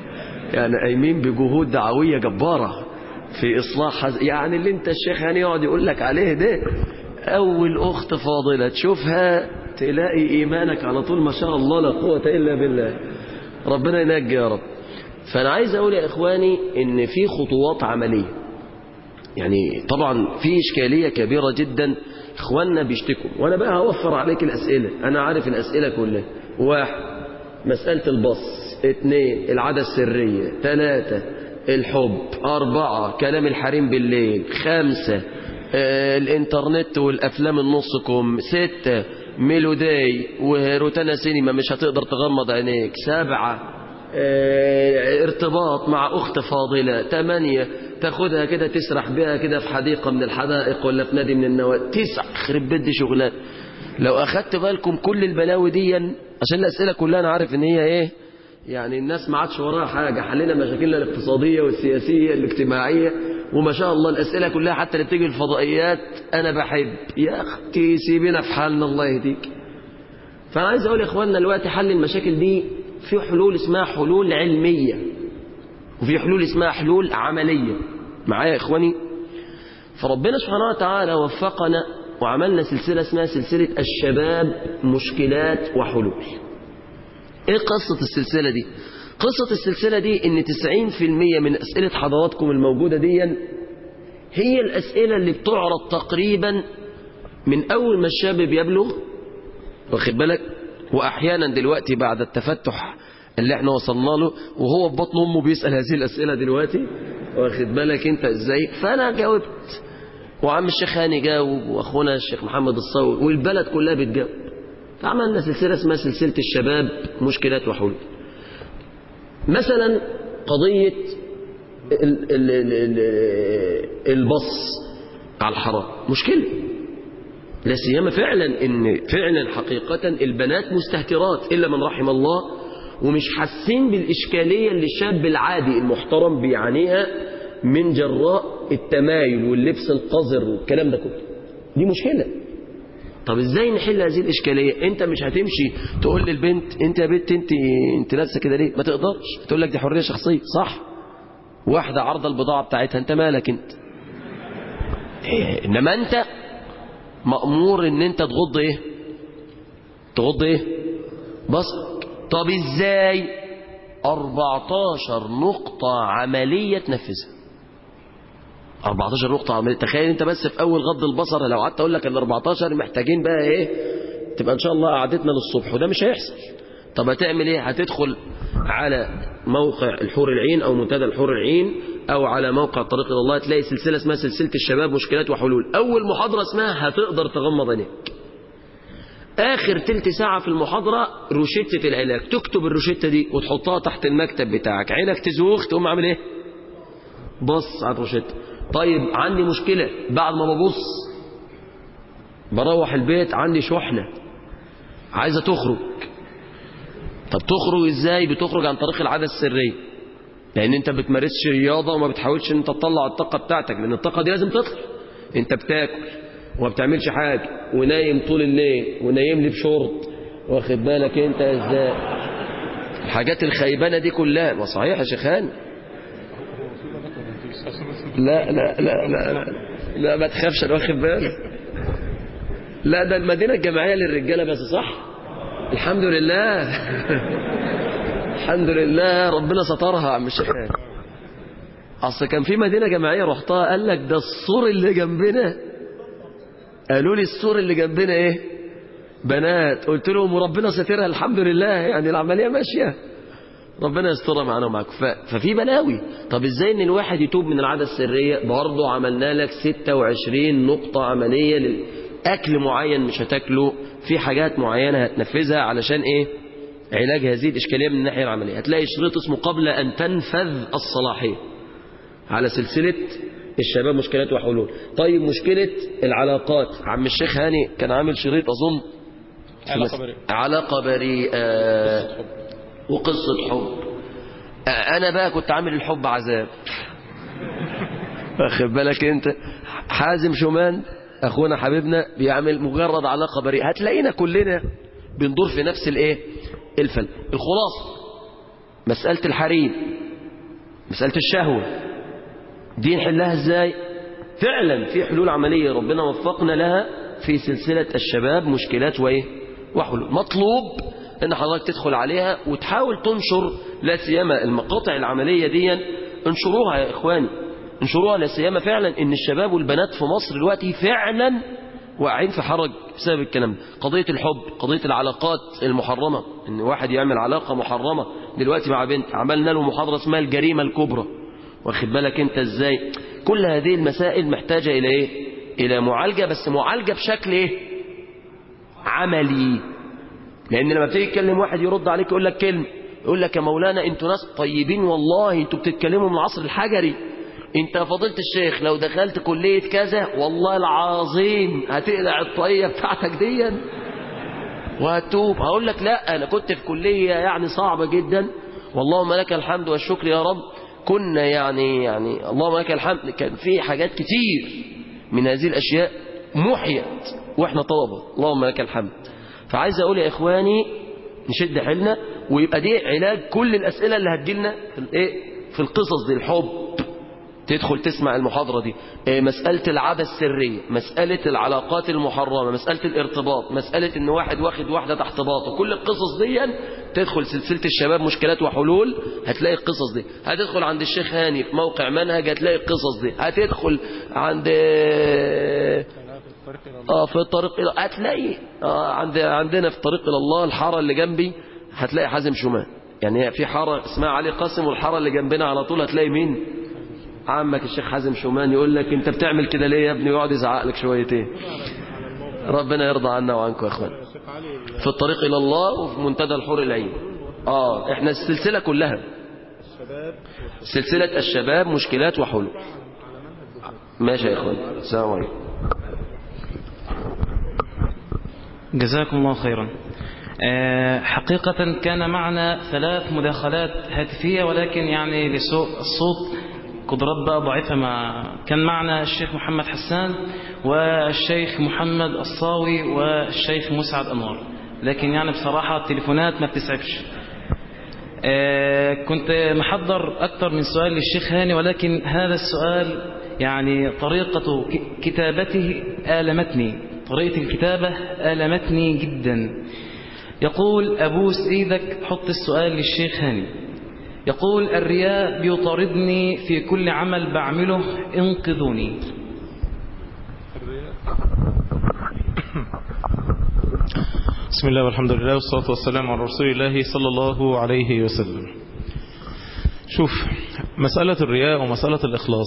يعني قايمين بجهود دعوية جبارة في إصلاح هذا- يعني اللي انت الشيخ هاني يقعد يقول لك عليه ده أول أخت فاضلة تشوفها تلاقي إيمانك على طول ما شاء الله لا قوة إلا بالله ربنا ينجي يا رب فأنا عايز أقول يا إخواني إن في خطوات عملية يعني طبعا في إشكالية كبيرة جدا إخواننا بيشتكوا وأنا بقى هوفر عليك الأسئلة أنا عارف الأسئلة كلها واحد مسألة البص اثنين العادة السرية ثلاثة الحب أربعة كلام الحريم بالليل خمسة آه الإنترنت والأفلام النص كم ستة ميلودي وروتانا سينما مش هتقدر تغمض عينيك سبعة آه، ارتباط مع أخت فاضلة ثمانية تاخدها كده تسرح بها كده في حديقة من الحدائق ولا في نادي من النوادي تسع خرب بيت دي شغلان لو أخدت بالكم كل البلاوي دي عشان الأسئلة كلها أنا عارف إن هي إيه يعني الناس ما عادش وراها حاجة حلينا مشاكلنا الاقتصادية والسياسية الاجتماعية وما شاء الله الأسئلة كلها حتى اللي بتيجي الفضائيات أنا بحب يا أختي سيبنا في حالنا الله يهديك فأنا عايز أقول يا إخواننا دلوقتي حل المشاكل دي في حلول اسمها حلول علمية وفي حلول اسمها حلول عملية معايا يا إخواني فربنا سبحانه وتعالى وفقنا وعملنا سلسلة اسمها سلسلة الشباب مشكلات وحلول ايه قصة السلسلة دي قصة السلسلة دي ان 90% من اسئلة حضراتكم الموجودة دي هي الاسئلة اللي بتعرض تقريبا من اول ما الشاب بيبلغ واخد بالك واحيانا دلوقتي بعد التفتح اللي احنا وصلنا له وهو في بطن امه بيسال هذه الاسئله دلوقتي واخد بالك انت ازاي فانا جاوبت وعم الشيخ هاني جاوب واخونا الشيخ محمد الصور والبلد كلها بتجاوب فعملنا سلسله اسمها سلسله الشباب مشكلات وحلول مثلا قضيه ال ال ال ال البص على الحرام مشكله لا سيما فعلا ان فعلا حقيقة البنات مستهترات الا من رحم الله ومش حاسين بالاشكالية اللي الشاب العادي المحترم بيعانيها من جراء التمايل واللبس القذر والكلام ده كله دي مشكلة طب ازاي نحل هذه الاشكالية انت مش هتمشي تقول للبنت انت يا بنت انت انت لابسه كده ليه ما تقدرش تقول لك دي حرية شخصية صح واحدة عرض البضاعة بتاعتها انت مالك انت إيه، انما انت مأمور ان انت تغض ايه تغض ايه بصرك طب ازاي 14 نقطة عملية تنفذها 14 نقطة عملية تخيل انت بس في اول غض البصر لو قعدت اقول لك ال 14 محتاجين بقى ايه تبقى ان شاء الله قعدتنا للصبح وده مش هيحصل طب هتعمل ايه هتدخل على موقع الحور العين او منتدى الحور العين او على موقع طريق الى الله تلاقي سلسله اسمها سلسله الشباب مشكلات وحلول اول محاضره اسمها هتقدر تغمض عينيك اخر تلت ساعه في المحاضره روشته العلاج تكتب الروشته دي وتحطها تحت المكتب بتاعك عينك تزوخ تقوم عامل ايه بص على الروشته طيب عندي مشكله بعد ما ببص بروح البيت عندي شحنه عايزه تخرج طب تخرج ازاي بتخرج عن طريق العاده السريه لان انت بتمارسش رياضه وما بتحاولش ان انت تطلع الطاقه بتاعتك لان الطاقه دي لازم تطلع انت بتاكل وما بتعملش حاجه ونايم طول الليل ونايم لي بشورت واخد بالك انت ازاي الحاجات الخيبانه دي كلها ما صحيح يا شيخان لا لا لا لا لا, لا ما تخافش انا واخد بالك لا ده المدينه الجامعيه للرجاله بس صح الحمد لله الحمد لله ربنا سترها يا عم الشيخ اصل كان في مدينه جامعيه رحتها قال لك ده السور اللي جنبنا قالوا لي السور اللي جنبنا ايه بنات قلت لهم وربنا سترها الحمد لله يعني العمليه ماشيه ربنا يسترها معانا ومعاكم ف- ففي بلاوي طب ازاي ان الواحد يتوب من العاده السريه برضه عملنا لك 26 نقطه عمليه للاكل معين مش هتاكله في حاجات معينه هتنفذها علشان ايه علاج هذه الاشكاليه من الناحيه العمليه هتلاقي شريط اسمه قبل ان تنفذ الصلاحيه على سلسله الشباب مشكلات وحلول طيب مشكله العلاقات عم الشيخ هاني كان عامل شريط اظن علاقة بريئة. علاقه بريئه وقصة حب آه، أنا بقى كنت عامل الحب عذاب واخد بالك أنت حازم شومان أخونا حبيبنا بيعمل مجرد علاقة بريئة هتلاقينا كلنا بندور في نفس الإيه الفل الخلاصة مسألة الحريم مسألة الشهوة دي نحلها ازاي فعلا في حلول عملية ربنا وفقنا لها في سلسلة الشباب مشكلات وايه وحلول مطلوب ان حضرتك تدخل عليها وتحاول تنشر لا سيما المقاطع العملية دي انشروها يا اخواني انشروها لا سيما فعلا ان الشباب والبنات في مصر دلوقتي فعلا واقعين في حرج بسبب الكلام ده قضية الحب قضية العلاقات المحرمة ان واحد يعمل علاقة محرمة دلوقتي مع بنت عملنا له محاضرة اسمها الجريمة الكبرى واخد بالك انت ازاي كل هذه المسائل محتاجة الى ايه الى معالجة بس معالجة بشكل ايه عملي لان لما بتيجي تكلم واحد يرد عليك يقول لك كلمة يقول لك يا مولانا انتوا ناس طيبين والله انتوا بتتكلموا من العصر الحجري انت يا فضيلة الشيخ لو دخلت كلية كذا والله العظيم هتقلع الطاقية بتاعتك ديا وهتوب هقول لك لا انا كنت في كلية يعني صعبة جدا واللهم لك الحمد والشكر يا رب كنا يعني يعني اللهم لك الحمد كان في حاجات كتير من هذه الاشياء محيت واحنا طلبة اللهم لك الحمد فعايز اقول يا اخواني نشد حيلنا ويبقى دي علاج كل الاسئله اللي هتجيلنا في الايه في القصص دي الحب تدخل تسمع المحاضرة دي إيه مسألة العادة السرية مسألة العلاقات المحرمة مسألة الارتباط مسألة ان واحد واخد واحدة تحت باطه كل القصص دي تدخل سلسلة الشباب مشكلات وحلول هتلاقي القصص دي هتدخل عند الشيخ هاني في موقع منهج هتلاقي القصص دي هتدخل عند اه في الطريق الى هتلاقي اه عند عندنا في الطريق الى الله الحاره اللي جنبي هتلاقي حازم شمال يعني هي في حاره اسمها علي قاسم والحاره اللي جنبنا على طول هتلاقي مين عمك الشيخ حازم شومان يقول لك انت بتعمل كده ليه يا ابني ويقعد يزعق لك شويتين ربنا يرضى عنا وعنكم يا اخوان في الطريق الى الله وفي منتدى الحور العين اه احنا السلسله كلها سلسله الشباب مشكلات وحلول ماشي يا اخوان السلام عليكم جزاكم الله خيرا حقيقة كان معنا ثلاث مداخلات هاتفية ولكن يعني لسوء الصوت قدرات بقى ضعيفة مع كان معنا الشيخ محمد حسان والشيخ محمد الصاوي والشيخ مسعد أنوار لكن يعني بصراحة التليفونات ما بتسعفش كنت محضر أكثر من سؤال للشيخ هاني ولكن هذا السؤال يعني طريقة كتابته آلمتني طريقة الكتابة آلمتني جدا يقول أبوس إيدك حط السؤال للشيخ هاني يقول الرياء بيطاردني في كل عمل بعمله انقذوني بسم الله والحمد لله والصلاة والسلام على رسول الله صلى الله عليه وسلم شوف مسألة الرياء ومسألة الإخلاص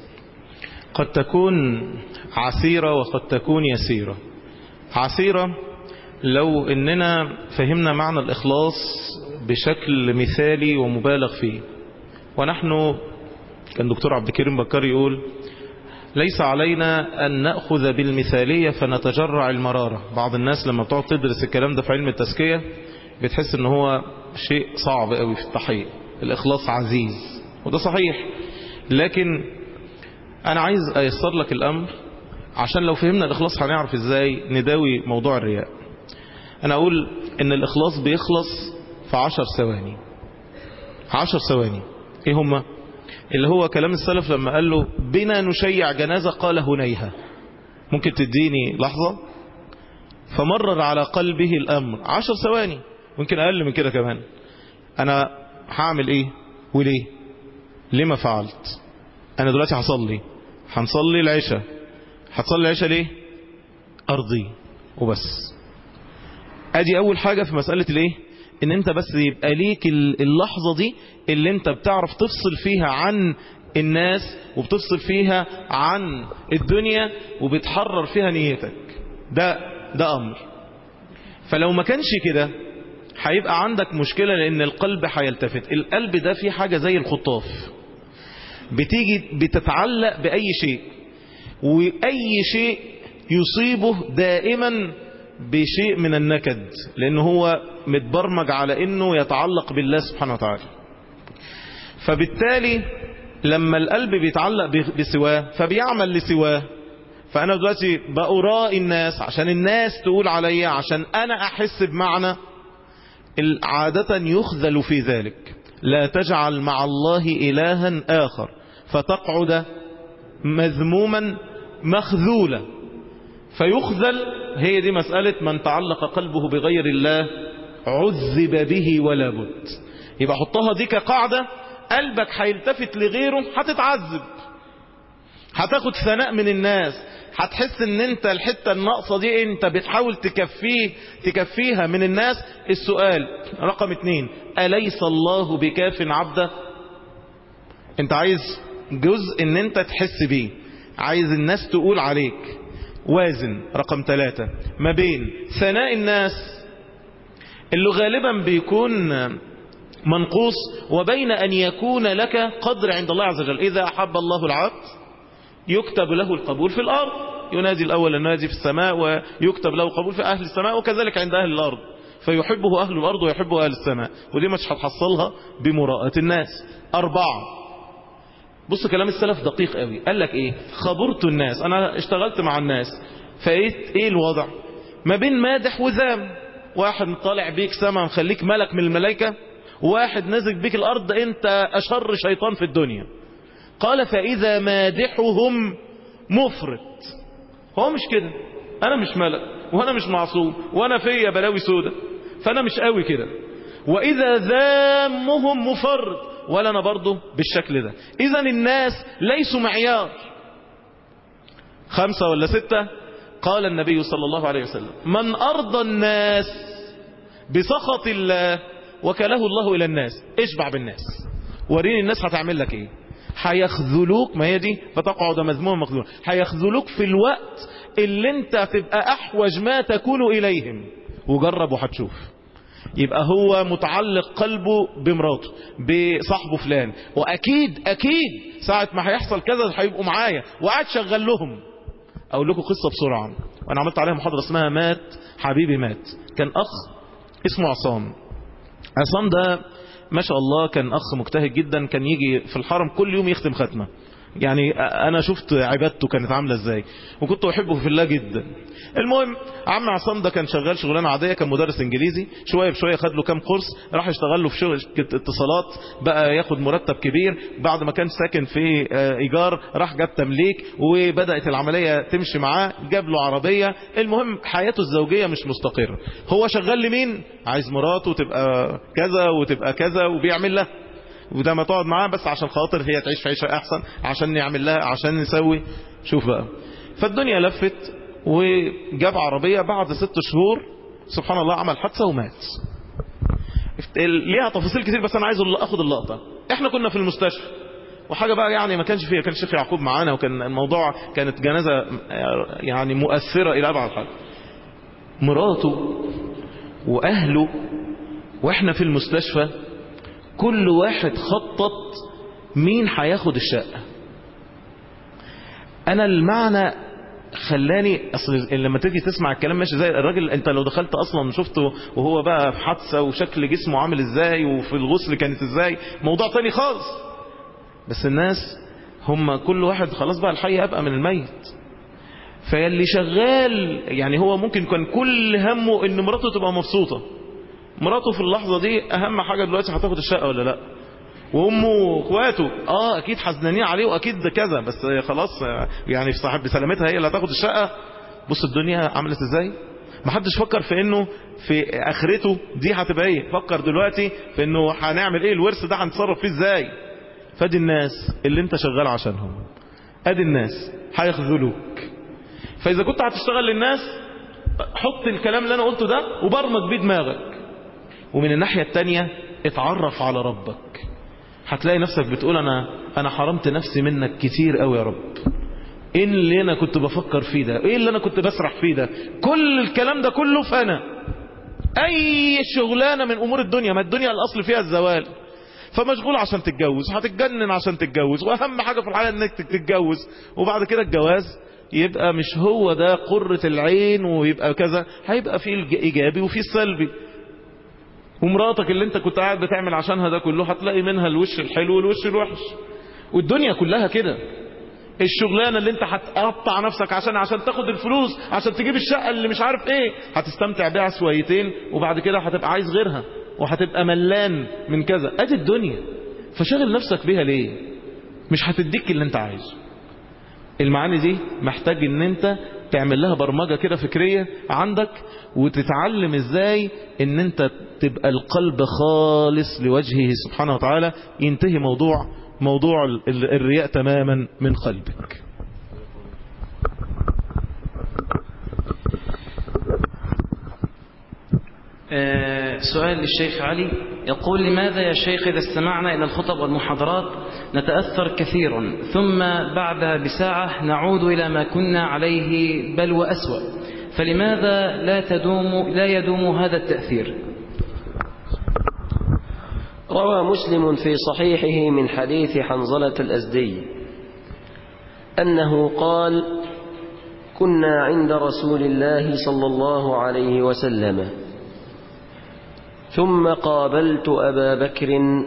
قد تكون عسيرة وقد تكون يسيرة عسيرة لو اننا فهمنا معنى الإخلاص بشكل مثالي ومبالغ فيه ونحن كان دكتور عبد الكريم بكار يقول ليس علينا أن نأخذ بالمثالية فنتجرع المرارة بعض الناس لما بتقعد تدرس الكلام ده في علم التزكية بتحس ان هو شيء صعب قوي في التحقيق الإخلاص عزيز وده صحيح لكن أنا عايز أيسر لك الأمر عشان لو فهمنا الإخلاص هنعرف إزاي نداوي موضوع الرياء أنا أقول إن الإخلاص بيخلص في عشر ثواني عشر ثواني ايه هما اللي هو كلام السلف لما قال له بنا نشيع جنازة قال هنيها ممكن تديني لحظة فمرر على قلبه الأمر عشر ثواني ممكن أقل من كده كمان أنا هعمل إيه وليه ليه ما فعلت أنا دلوقتي هصلي هنصلي العشاء هتصلي العشاء ليه أرضي وبس أدي أول حاجة في مسألة الإيه ان انت بس يبقى ليك اللحظة دي اللي انت بتعرف تفصل فيها عن الناس وبتفصل فيها عن الدنيا وبتحرر فيها نيتك ده ده امر فلو ما كانش كده هيبقى عندك مشكلة لان القلب هيلتفت القلب ده فيه حاجة زي الخطاف بتيجي بتتعلق بأي شيء وأي شيء يصيبه دائما بشيء من النكد لأنه هو متبرمج على أنه يتعلق بالله سبحانه وتعالى فبالتالي لما القلب بيتعلق بسواه فبيعمل لسواه فأنا دلوقتي بأرائي الناس عشان الناس تقول عليا عشان أنا أحس بمعنى عادة يخذل في ذلك لا تجعل مع الله إلها آخر فتقعد مذموما مخذولا فيخذل هي دي مسألة من تعلق قلبه بغير الله عذب به ولا بد يبقى حطها دي كقاعدة قلبك هيلتفت لغيره هتتعذب هتاخد ثناء من الناس هتحس ان انت الحتة الناقصة دي انت بتحاول تكفيه تكفيها من الناس السؤال رقم اتنين أليس الله بكاف عبده انت عايز جزء ان انت تحس بيه عايز الناس تقول عليك وازن رقم ثلاثة ما بين ثناء الناس اللي غالبا بيكون منقوص وبين أن يكون لك قدر عند الله عز وجل إذا أحب الله العبد يكتب له القبول في الأرض ينادي الأول النادي في السماء ويكتب له قبول في أهل السماء وكذلك عند أهل الأرض فيحبه أهل الأرض ويحبه أهل السماء ودي مش هتحصلها بمراءة الناس أربعة بص كلام السلف دقيق قوي قال لك ايه خبرت الناس انا اشتغلت مع الناس فايه ايه الوضع ما بين مادح وذام واحد طالع بيك سما مخليك ملك من الملائكة واحد نزل بيك الارض انت اشر شيطان في الدنيا قال فاذا مادحهم مفرط هو مش كده انا مش ملك وانا مش معصوم وانا فيا بلاوي سودة فانا مش قوي كده واذا ذامهم مفرط ولا انا برضه بالشكل ده اذا الناس ليسوا معيار خمسة ولا ستة قال النبي صلى الله عليه وسلم من ارضى الناس بسخط الله وكله الله الى الناس اشبع بالناس وريني الناس هتعمل لك ايه هيخذلوك ما هي دي فتقعد مذموما مخذولا هيخذلوك في الوقت اللي انت تبقى احوج ما تكون اليهم وجرب وهتشوف يبقى هو متعلق قلبه بمراته بصاحبه فلان واكيد اكيد ساعة ما هيحصل كذا هيبقوا معايا وقاعد شغل لهم اقول لكم قصة بسرعة وانا عملت عليها محاضرة اسمها مات حبيبي مات كان اخ اسمه عصام عصام ده ما شاء الله كان اخ مجتهد جدا كان يجي في الحرم كل يوم يختم ختمة يعني انا شفت عبادته كانت عاملة ازاي وكنت احبه في الله جدا المهم عم عصام ده كان شغال شغلانه عاديه كان مدرس انجليزي شويه بشويه خد له كام كورس راح يشتغل له في شركه اتصالات بقى ياخد مرتب كبير بعد ما كان ساكن في ايجار راح جاب تمليك وبدات العمليه تمشي معاه جاب له عربيه المهم حياته الزوجيه مش مستقره هو شغال لمين عايز مراته تبقى كذا وتبقى كذا وبيعمل لها وده ما تقعد معاه بس عشان خاطر هي تعيش في عيشه احسن عشان نعمل لها عشان نسوي شوف بقى فالدنيا لفت وجاب عربية بعد ست شهور سبحان الله عمل حادثة ومات ليها تفاصيل كتير بس انا عايز اخد اللقطة احنا كنا في المستشفى وحاجة بقى يعني ما كانش فيها كان الشيخ يعقوب معانا وكان الموضوع كانت جنازة يعني مؤثرة الى ابعد حد مراته واهله واحنا في المستشفى كل واحد خطط مين هياخد الشقة انا المعنى خلاني اصل لما تيجي تسمع الكلام ماشي زي الراجل انت لو دخلت اصلا شفته وهو بقى في حادثه وشكل جسمه عامل ازاي وفي الغسل كانت ازاي موضوع تاني خالص بس الناس هم كل واحد خلاص بقى الحي ابقى من الميت فيلي شغال يعني هو ممكن كان كل همه ان مراته تبقى مبسوطه مراته في اللحظه دي اهم حاجه دلوقتي هتاخد الشقه ولا لا وامه واخواته اه اكيد حزنانين عليه واكيد ده كذا بس خلاص يعني في صاحب بسلامتها هي اللي هتاخد الشقه بص الدنيا عملت ازاي ما حدش فكر في انه في اخرته دي هتبقى ايه فكر دلوقتي في انه هنعمل ايه الورث ده هنتصرف فيه ازاي فادي الناس اللي انت شغال عشانهم ادي الناس هيخذلوك فاذا كنت هتشتغل للناس حط الكلام اللي انا قلته ده وبرمج بيه دماغك ومن الناحيه التانية اتعرف على ربك هتلاقي نفسك بتقول انا انا حرمت نفسي منك كتير قوي يا رب ايه اللي انا كنت بفكر فيه ده ايه اللي انا كنت بسرح فيه ده كل الكلام ده كله فانا اي شغلانه من امور الدنيا ما الدنيا الاصل فيها الزوال فمشغول عشان تتجوز هتتجنن عشان تتجوز واهم حاجه في الحياه انك تتجوز وبعد كده الجواز يبقى مش هو ده قرة العين ويبقى كذا هيبقى فيه الايجابي وفيه السلبي ومراتك اللي انت كنت قاعد بتعمل عشانها ده كله هتلاقي منها الوش الحلو والوش الوحش والدنيا كلها كده الشغلانه اللي انت هتقطع نفسك عشان عشان تاخد الفلوس عشان تجيب الشقه اللي مش عارف ايه هتستمتع بيها شويتين وبعد كده هتبقى عايز غيرها وهتبقى ملان من كذا ادي الدنيا فشغل نفسك بيها ليه مش هتديك اللي انت عايزه المعاني دي محتاج ان انت تعمل لها برمجة كده فكرية عندك وتتعلم ازاي ان انت تبقى القلب خالص لوجهه سبحانه وتعالى ينتهي موضوع موضوع ال- الرياء تماما من قلبك آه، سؤال للشيخ علي يقول لماذا يا شيخ إذا استمعنا إلى الخطب والمحاضرات نتأثر كثيرا ثم بعدها بساعة نعود إلى ما كنا عليه بل وأسوأ فلماذا لا تدوم لا يدوم هذا التأثير روى مسلم في صحيحه من حديث حنظلة الأزدي أنه قال كنا عند رسول الله صلى الله عليه وسلم ثم قابلت أبا بكر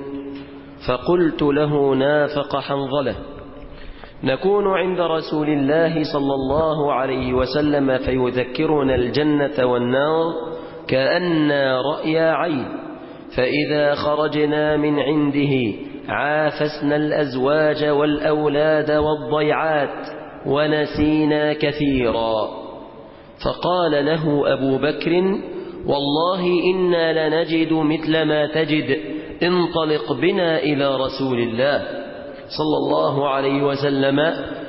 فقلت له نافق حنظلة نكون عند رسول الله صلى الله عليه وسلم فيذكرنا الجنة والنار كأنا رأي عين فإذا خرجنا من عنده عافسنا الأزواج والأولاد والضيعات ونسينا كثيرا فقال له أبو بكر والله إنا لنجد مثل ما تجد انطلق بنا إلى رسول الله صلى الله عليه وسلم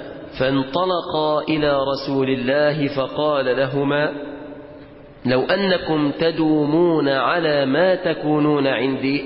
فانطلقا إلى رسول الله فقال لهما لو أنكم تدومون على ما تكونون عندي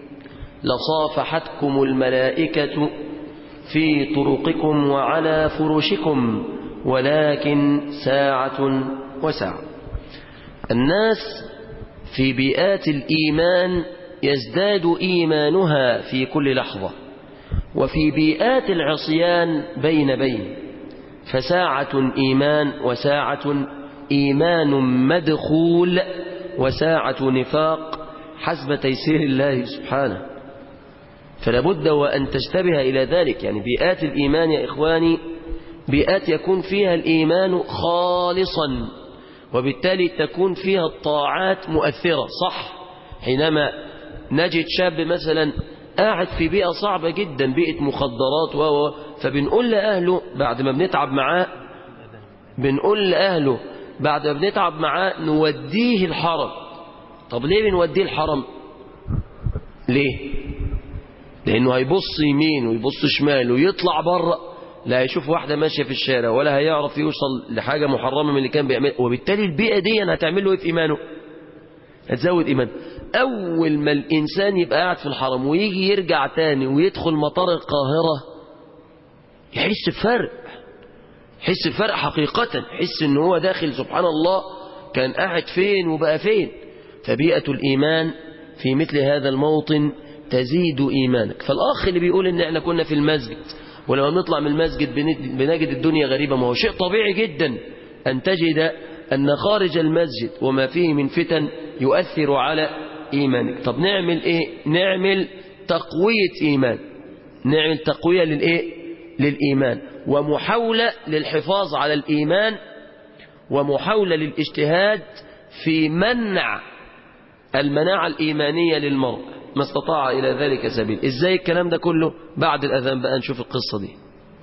لصافحتكم الملائكة في طرقكم وعلى فرشكم ولكن ساعة وساعة الناس في بيئات الإيمان يزداد إيمانها في كل لحظة وفي بيئات العصيان بين بين فساعة إيمان وساعة إيمان مدخول وساعة نفاق حسب تيسير الله سبحانه فلا بد وأن تشتبه إلى ذلك يعني بيئات الإيمان يا إخواني بيئات يكون فيها الإيمان خالصا وبالتالي تكون فيها الطاعات مؤثرة صح حينما نجد شاب مثلا قاعد في بيئة صعبة جدا بيئة مخدرات و فبنقول لأهله بعد ما بنتعب معاه بنقول لأهله بعد ما بنتعب معاه نوديه الحرم طب ليه بنوديه الحرم ليه لأنه هيبص يمين ويبص شمال ويطلع بره لا هيشوف واحدة ماشية في الشارع ولا هيعرف يوصل لحاجة محرمة من اللي كان بيعمل وبالتالي البيئة دي هتعمل له ايه في إيمانه هتزود إيمان أول ما الإنسان يبقى قاعد في الحرم ويجي يرجع تاني ويدخل مطار القاهرة يحس بفرق يحس بفرق حقيقة يحس ان هو داخل سبحان الله كان قاعد فين وبقى فين فبيئة الإيمان في مثل هذا الموطن تزيد إيمانك فالأخ اللي بيقول ان احنا كنا في المسجد ولما نطلع من المسجد بنجد الدنيا غريبة ما هو شيء طبيعي جدا أن تجد أن خارج المسجد وما فيه من فتن يؤثر على إيمانك طب نعمل إيه نعمل تقوية إيمان نعمل تقوية للإيه للإيمان ومحاولة للحفاظ على الإيمان ومحاولة للاجتهاد في منع المناعة الإيمانية للمرء ما استطاع إلى ذلك سبيل إزاي الكلام ده كله بعد الأذان بقى نشوف القصة دي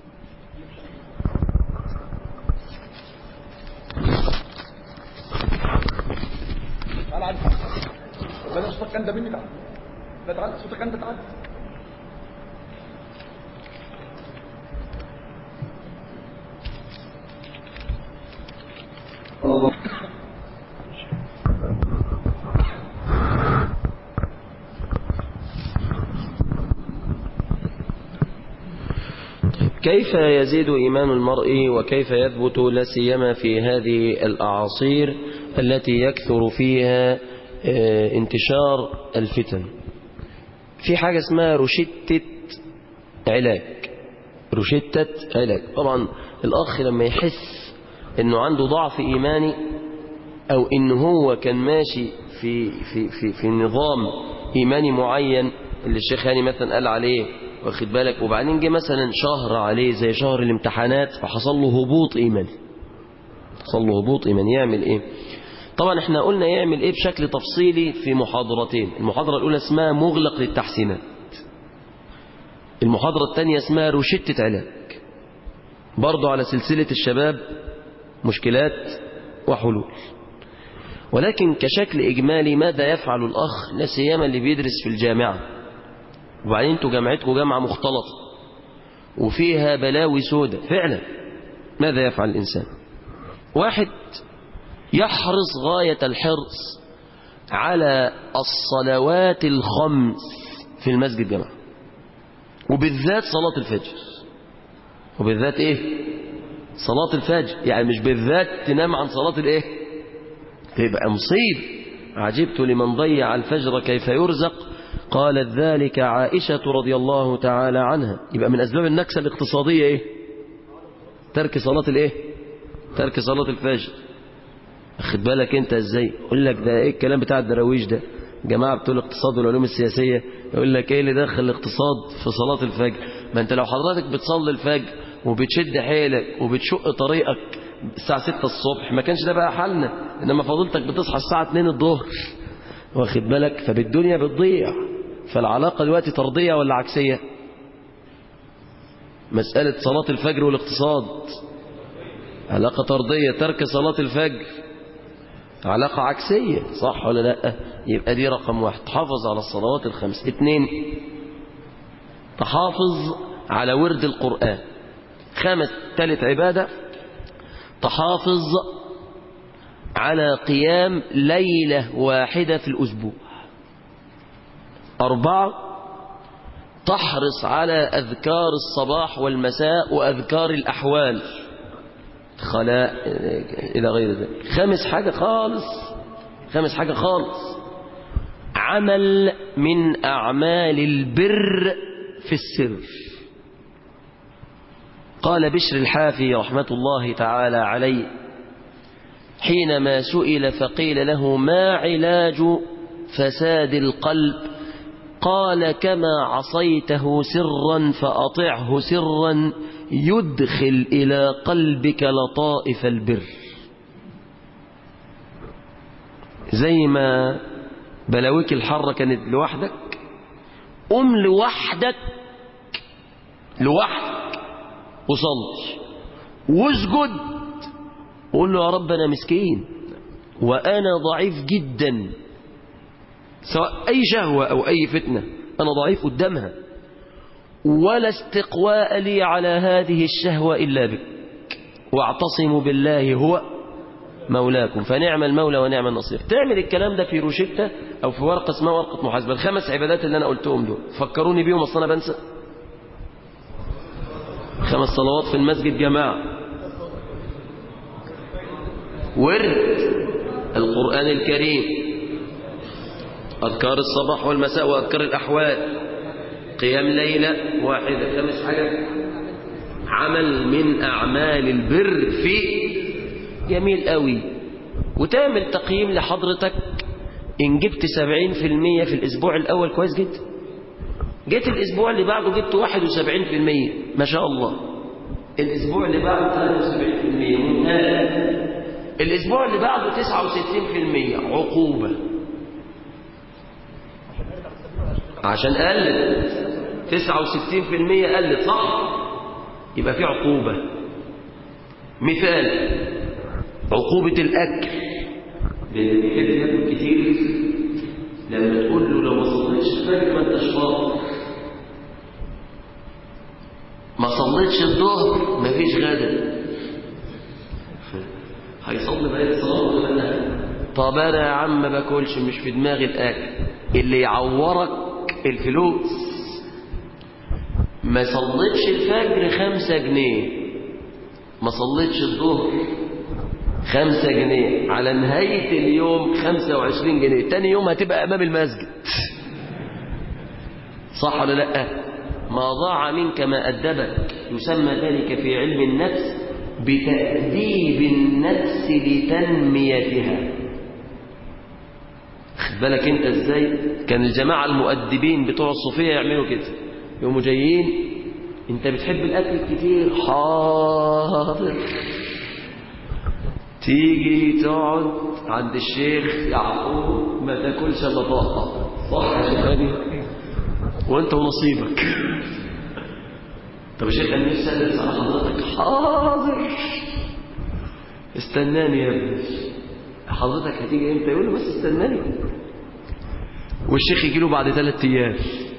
تعال عدي بدل صوتك انت مني تعال لا تعال صوتك انت تعال كيف يزيد إيمان المرء وكيف يثبت لا سيما في هذه الأعاصير التي يكثر فيها آه، انتشار الفتن في حاجة اسمها روشتة علاج روشتة علاج طبعا الأخ لما يحس أنه عنده ضعف إيماني أو أنه هو كان ماشي في, في, في, في نظام إيماني معين اللي الشيخ هاني مثلا قال عليه واخد بالك وبعدين جه مثلا شهر عليه زي شهر الامتحانات فحصل له هبوط إيماني حصل له هبوط إيماني يعمل إيه طبعا احنا قلنا يعمل ايه بشكل تفصيلي في محاضرتين المحاضرة الاولى اسمها مغلق للتحسينات المحاضرة الثانية اسمها روشتة علاج برضو على سلسلة الشباب مشكلات وحلول ولكن كشكل إجمالي ماذا يفعل الأخ لا سيما اللي بيدرس في الجامعة وبعدين انتوا جامعتكم جامعة مختلطة وفيها بلاوي سودة فعلا ماذا يفعل الإنسان واحد يحرص غاية الحرص على الصلوات الخمس في المسجد جماعة وبالذات صلاة الفجر وبالذات ايه صلاة الفجر يعني مش بالذات تنام عن صلاة الايه تبقى مصيب عجبت لمن ضيع الفجر كيف يرزق قالت ذلك عائشة رضي الله تعالى عنها يبقى من أسباب النكسة الاقتصادية ايه ترك صلاة الايه ترك صلاة الفجر اخد بالك انت ازاي يقول لك ده ايه الكلام بتاع الدراويش ده جماعة بتوع الاقتصاد والعلوم السياسية يقول لك ايه اللي دخل الاقتصاد في صلاة الفجر ما انت لو حضرتك بتصلي الفجر وبتشد حيلك وبتشق طريقك الساعة 6 الصبح ما كانش ده بقى حالنا انما فضلتك بتصحى الساعة 2 الظهر واخد بالك فبالدنيا بتضيع فالعلاقة دلوقتي طردية ولا عكسية مسألة صلاة الفجر والاقتصاد علاقة طردية ترك صلاة الفجر علاقة عكسية صح ولا لا يبقى دي رقم واحد تحافظ على الصلوات الخمس اتنين تحافظ على ورد القرآن خامس ثالث عبادة تحافظ على قيام ليلة واحدة في الأسبوع أربعة تحرص على أذكار الصباح والمساء وأذكار الأحوال خلاء إلى غير ذلك خامس حاجة خالص خامس حاجة خالص عمل من أعمال البر في السر قال بشر الحافي رحمة الله تعالى عليه حينما سئل فقيل له ما علاج فساد القلب قال كما عصيته سرا فأطعه سرا يدخل إلى قلبك لطائف البر زي ما بلاويك الحرة كانت لوحدك قم لوحدك لوحدك وصلي واسجد وقول له يا رب أنا مسكين وأنا ضعيف جدا سواء أي شهوة أو أي فتنة أنا ضعيف قدامها ولا استقواء لي على هذه الشهوة إلا بك واعتصموا بالله هو مولاكم فنعم المولى ونعم النصير تعمل الكلام ده في روشتة أو في ورقة اسمها ورقة محاسبة الخمس عبادات اللي أنا قلتهم دول فكروني بيهم أصل أنا بنسى خمس صلوات في المسجد جماعة ورد القرآن الكريم أذكار الصباح والمساء وأذكار الأحوال قيام ليلة واحدة خمس حاجة عمل من أعمال البر في جميل قوي وتعمل تقييم لحضرتك إن جبت 70% في الأسبوع الأول كويس جدا جيت الأسبوع اللي بعده جبت 71% ما شاء الله الأسبوع اللي بعده 73% ممتاز الأسبوع اللي بعده 69% عقوبة عشان قلت 69% قلت صح يبقى في عقوبة مثال عقوبة الأكل لأن بيحب ياكل كتير لما تقول له لو ما صليتش الفجر ما انتش فاضي ما صليتش الظهر ما فيش غدا هيصلي بقى صلاة ولا لا طب انا يا عم ما باكلش مش في دماغي الاكل اللي يعورك الفلوس ما صليتش الفجر خمسة جنيه ما صليتش الظهر خمسة جنيه على نهاية اليوم خمسة وعشرين جنيه تاني يوم هتبقى أمام المسجد صح ولا لا ما ضاع منك ما أدبك يسمى ذلك في علم النفس بتأديب النفس لتنميتها خد بالك انت ازاي كان الجماعة المؤدبين بتوع الصوفية يعملوا كده يقوموا جايين انت بتحب الاكل كتير حاضر تيجي تقعد عند الشيخ يعقوب ما تاكلش الا طاقه صح يا شيخ هاني وانت ونصيبك طب يا شيخ انا نفسي ادرس على حضرتك حاضر استناني يا ابني حضرتك هتيجي امتى يقول له بس استناني والشيخ يجي له بعد ثلاث ايام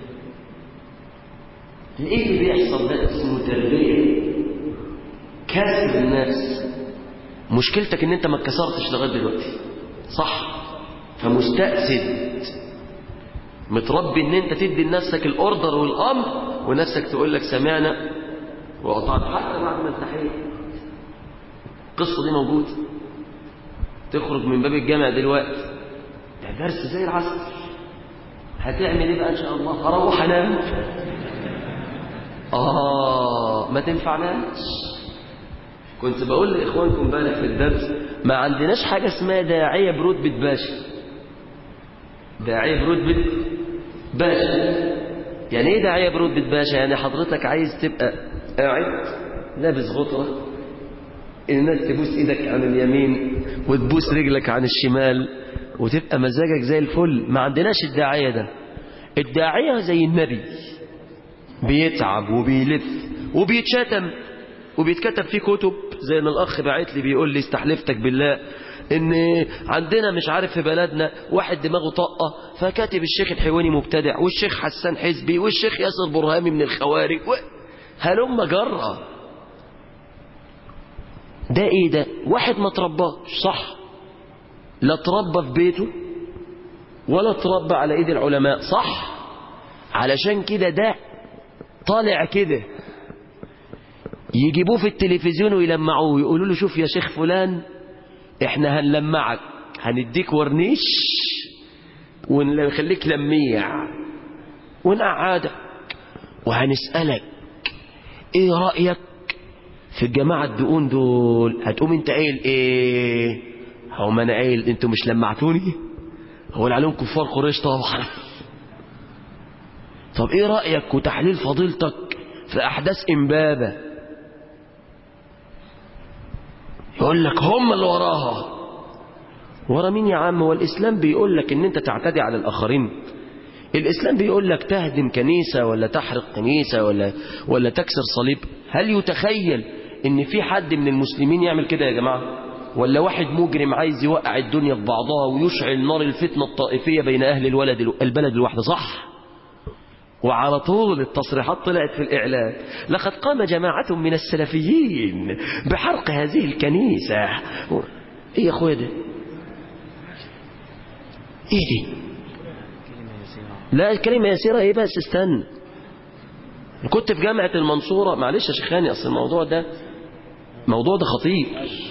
ايه اللي بيحصل ده اسمه تربيه كسر الناس مشكلتك ان انت ما اتكسرتش لغايه دلوقتي صح فمستأسد متربي ان انت تدي لنفسك الاوردر والامر ونفسك تقول لك سمعنا واطعنا حتى بعد ما انتهيت القصه دي موجوده تخرج من باب الجامع دلوقتي ده درس زي العسل هتعمل ايه بقى ان شاء الله هروح انام اه ما تنفعناش كنت بقول لاخوانكم امبارح في الدرس ما عندناش حاجه اسمها داعيه برتبه باشا داعيه برتبه باشا يعني ايه داعيه برتبه باشا يعني حضرتك عايز تبقى قاعد لابس غطره الناس تبوس ايدك عن اليمين وتبوس رجلك عن الشمال وتبقى مزاجك زي الفل ما عندناش الداعيه ده الداعيه زي النبي بيتعب وبيلف وبيتشتم وبيتكتب فيه كتب زي ما الاخ باعت لي بيقول لي استحلفتك بالله ان عندنا مش عارف في بلدنا واحد دماغه طاقه فكاتب الشيخ الحيواني مبتدع والشيخ حسان حزبي والشيخ ياسر برهامي من الخوارج و... هلم جرة ده ايه ده واحد ما ترباش صح لا تربى في بيته ولا تربى على ايد العلماء صح علشان كده ده طالع كده يجيبوه في التلفزيون ويلمعوه ويقولوا له شوف يا شيخ فلان احنا هنلمعك هنديك ورنيش ونخليك لميع ونقعدك وهنسألك ايه رأيك في الجماعة الدقون دول هتقوم انت قايل ايه هو ما انا قايل انتوا مش لمعتوني هو اللي عليهم كفار قريش طبعا طب ايه رأيك وتحليل فضيلتك في احداث امبابة يقول لك هم اللي وراها ورا مين يا عم هو الاسلام بيقول لك ان انت تعتدي على الاخرين الاسلام بيقول لك تهدم كنيسة ولا تحرق كنيسة ولا ولا تكسر صليب هل يتخيل ان في حد من المسلمين يعمل كده يا جماعة ولا واحد مجرم عايز يوقع الدنيا في بعضها ويشعل نار الفتنة الطائفية بين اهل الولد البلد الواحدة صح وعلى طول التصريحات طلعت في الإعلام لقد قام جماعة من السلفيين بحرق هذه الكنيسة ايه يا اخويا ده ايه دي لا الكلمة يسيرة ايه بس استنى كنت في جامعة المنصورة معلش يا شيخاني اصل الموضوع ده موضوع ده خطير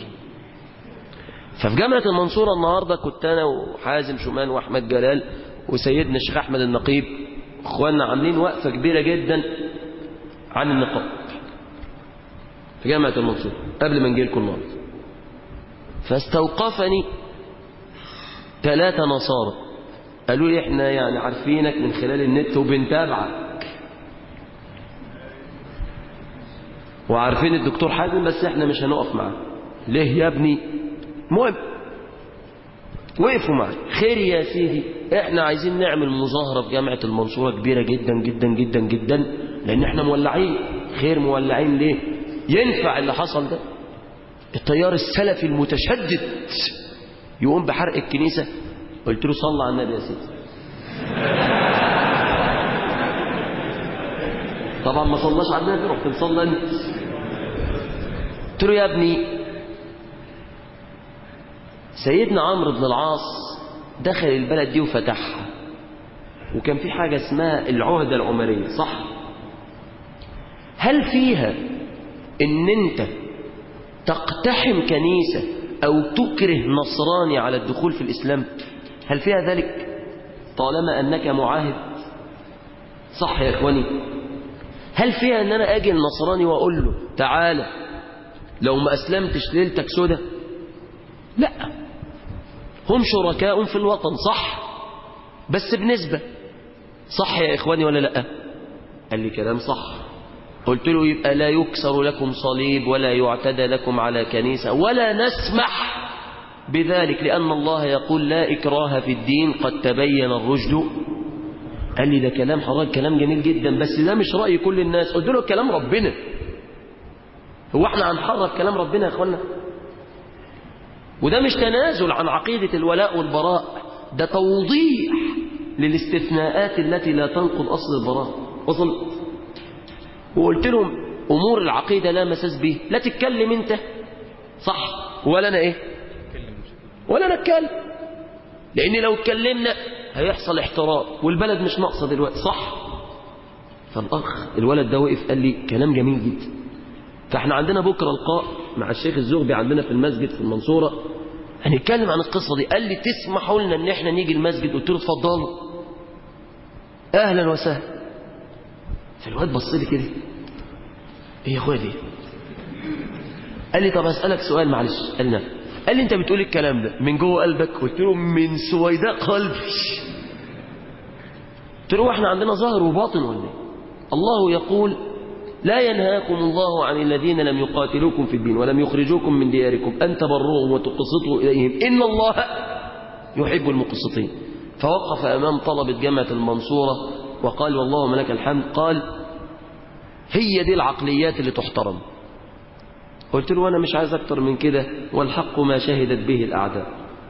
ففي جامعة المنصورة النهاردة كنت انا وحازم شومان واحمد جلال وسيدنا الشيخ احمد النقيب اخواننا عاملين وقفة كبيرة جدا عن النقاب في جامعة المنصورة قبل ما نجي لكم النهارده فاستوقفني ثلاثة نصارى قالوا لي احنا يعني عارفينك من خلال النت وبنتابعك وعارفين الدكتور حازم بس احنا مش هنقف معاه ليه يا ابني المهم وقفوا معي خير يا سيدي احنا عايزين نعمل مظاهرة في جامعة المنصورة كبيرة جدا جدا جدا جدا لان احنا مولعين خير مولعين ليه ينفع اللي حصل ده التيار السلفي المتشدد يقوم بحرق الكنيسة قلت له صلى على النبي يا سيدي طبعا ما صلاش على النبي رحت نصلى انت قلت له يا ابني سيدنا عمرو بن العاص دخل البلد دي وفتحها وكان في حاجة اسمها العهدة العمرية صح هل فيها ان انت تقتحم كنيسة او تكره نصراني على الدخول في الاسلام هل فيها ذلك طالما انك معاهد صح يا اخواني هل فيها ان انا اجي النصراني واقول له تعالى لو ما اسلمتش ليلتك سودة لا هم شركاء في الوطن صح بس بنسبة صح يا إخواني ولا لا قال لي كلام صح قلت له يبقى لا يكسر لكم صليب ولا يعتدى لكم على كنيسة ولا نسمح بذلك لأن الله يقول لا إكراه في الدين قد تبين الرشد قال لي ده كلام حضرتك كلام جميل جدا بس ده مش رأي كل الناس قلت له كلام ربنا هو احنا هنحرف كلام ربنا يا اخوانا وده مش تنازل عن عقيدة الولاء والبراء ده توضيح للاستثناءات التي لا تنقض أصل البراء وصل وقلت لهم أمور العقيدة لا مساس به لا تتكلم انت صح ولا أنا إيه ولا أنا أتكلم لأن لو اتكلمنا هيحصل احتراق والبلد مش ناقصة دلوقتي صح فالأخ الولد ده وقف قال لي كلام جميل جدا فاحنا عندنا بكرة لقاء مع الشيخ الزغبي عندنا في المسجد في المنصورة هنتكلم عن القصة دي قال لي تسمحوا لنا ان احنا نيجي المسجد قلت له اتفضلوا اهلا وسهلا فالواد بص لي كده ايه يا اخويا دي قال لي طب اسالك سؤال معلش قال لي نعم. قال لي انت بتقول الكلام ده من جوه قلبك قلت له من سويداء قلبي قلت له احنا عندنا ظاهر وباطن ولا ايه الله يقول لا ينهاكم الله عن الذين لم يقاتلوكم في الدين ولم يخرجوكم من دياركم أن تبروهم وتقسطوا إليهم إن الله يحب المقسطين فوقف أمام طلبة جامعة المنصورة وقال والله لك الحمد قال هي دي العقليات اللي تحترم قلت له أنا مش عايز أكتر من كده والحق ما شهدت به الأعداء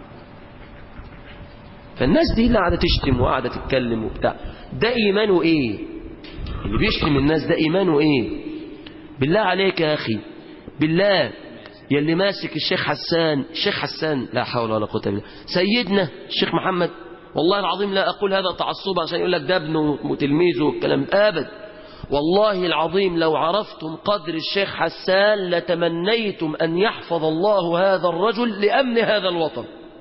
فالناس دي اللي قاعدة تشتم وقاعدة تتكلم وبتاع ده إيمانه إيه اللي بيشتم الناس ده إيمانه إيه بالله عليك يا أخي بالله يلي ماسك الشيخ حسان الشيخ حسان لا حول ولا قوة إلا بالله سيدنا الشيخ محمد والله العظيم لا أقول هذا تعصبا عشان يقول لك ده ابنه وتلميذه والكلام أبد والله العظيم لو عرفتم قدر الشيخ حسان لتمنيتم أن يحفظ الله هذا الرجل لأمن هذا الوطن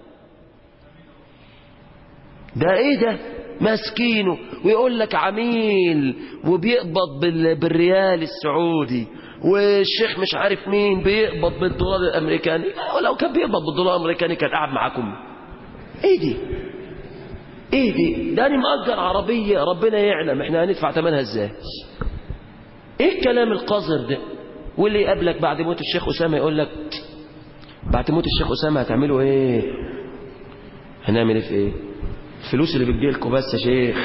ده ايه ده مسكينه ويقول لك عميل وبيقبض بال- بالريال السعودي والشيخ مش عارف مين بيقبض بالدولار الامريكاني ولو كان بيقبض بالدولار الامريكاني كان قاعد معاكم ايه دي ايه دي ده انا مأجر عربية ربنا يعلم احنا هندفع ثمنها ازاي ايه الكلام القذر ده واللي يقابلك بعد موت الشيخ اسامة يقول لك بعد موت الشيخ اسامة هتعملوا ايه هنعمل ايه في ايه الفلوس اللي بتجيلكوا بس يا شيخ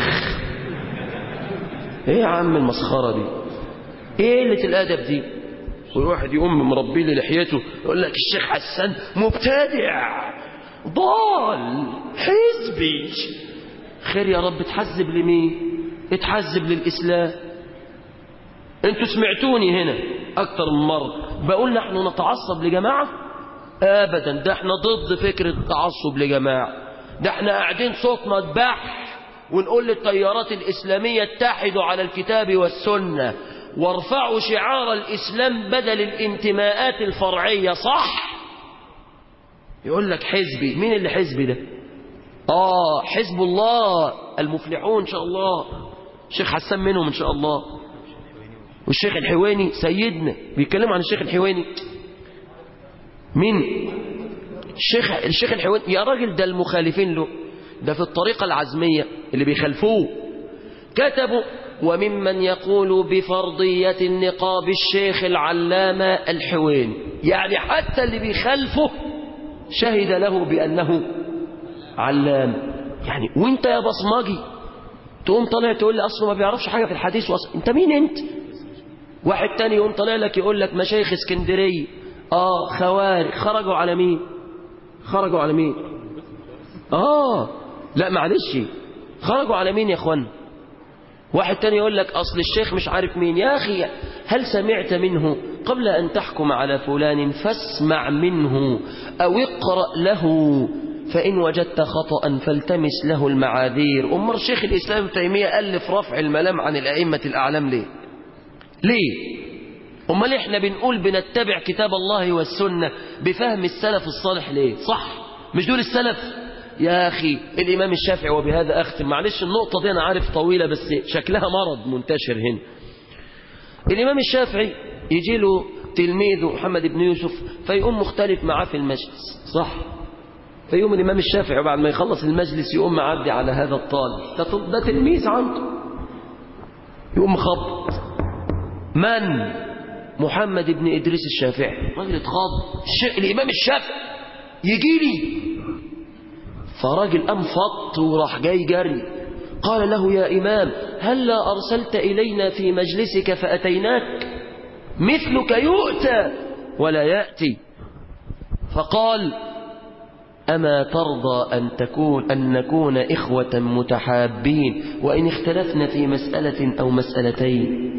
ايه يا عم المسخرة دي ايه قلة الادب دي والواحد يقوم مربي لي لحيته يقول لك الشيخ حسن مبتدع ضال حزبي خير يا رب تحزب لمين اتحزب للإسلام انتوا سمعتوني هنا اكتر من مرة بقول نحن نتعصب لجماعة ابدا ده احنا ضد فكرة التعصب لجماعة ده احنا قاعدين صوتنا اتبح ونقول للتيارات الإسلامية اتحدوا على الكتاب والسنة وارفعوا شعار الإسلام بدل الانتماءات الفرعية صح يقول لك حزبي مين اللي حزبي ده آه حزب الله المفلحون إن شاء الله الشيخ حسان منهم إن شاء الله والشيخ الحويني سيدنا بيتكلموا عن الشيخ الحويني مين الشيخ الشيخ الحويني يا راجل ده المخالفين له ده في الطريقة العزمية اللي بيخالفوه كتبوا وممن يقول بفرضية النقاب الشيخ العلامة الحويني يعني حتى اللي بيخالفه شهد له بأنه علام يعني وانت يا بصمجي تقوم طالع تقول لي اصله ما بيعرفش حاجة في الحديث وأصل انت مين انت واحد تاني يقوم طالع لك يقول لك مشايخ اسكندرية اه خوارج خرجوا على مين خرجوا على مين اه لا معلش خرجوا على مين يا اخوان واحد تاني يقول لك اصل الشيخ مش عارف مين يا اخي هل سمعت منه قبل ان تحكم على فلان فاسمع منه او اقرأ له فإن وجدت خطأ فالتمس له المعاذير أمر شيخ الإسلام ابن تيمية ألف رفع الملام عن الأئمة الأعلام ليه ليه أمال إحنا بنقول بنتبع كتاب الله والسنة بفهم السلف الصالح ليه صح مش دول السلف يا أخي الإمام الشافعي وبهذا أختم معلش النقطة دي أنا عارف طويلة بس شكلها مرض منتشر هنا الإمام الشافعي يجي له تلميذه محمد بن يوسف فيقوم مختلف معاه في المجلس صح فيقوم الإمام الشافعي بعد ما يخلص المجلس يقوم معدي على هذا الطالب ده, ده تلميذ عنده يقوم خبط من محمد بن إدريس الشافعي راجل اتخاض الش... الإمام الشافعي يجي لي فراجل قام فط وراح جاي جري قال له يا إمام هلا أرسلت إلينا في مجلسك فأتيناك مثلك يؤتى ولا يأتي فقال أما ترضى أن تكون أن نكون إخوة متحابين وإن اختلفنا في مسألة أو مسألتين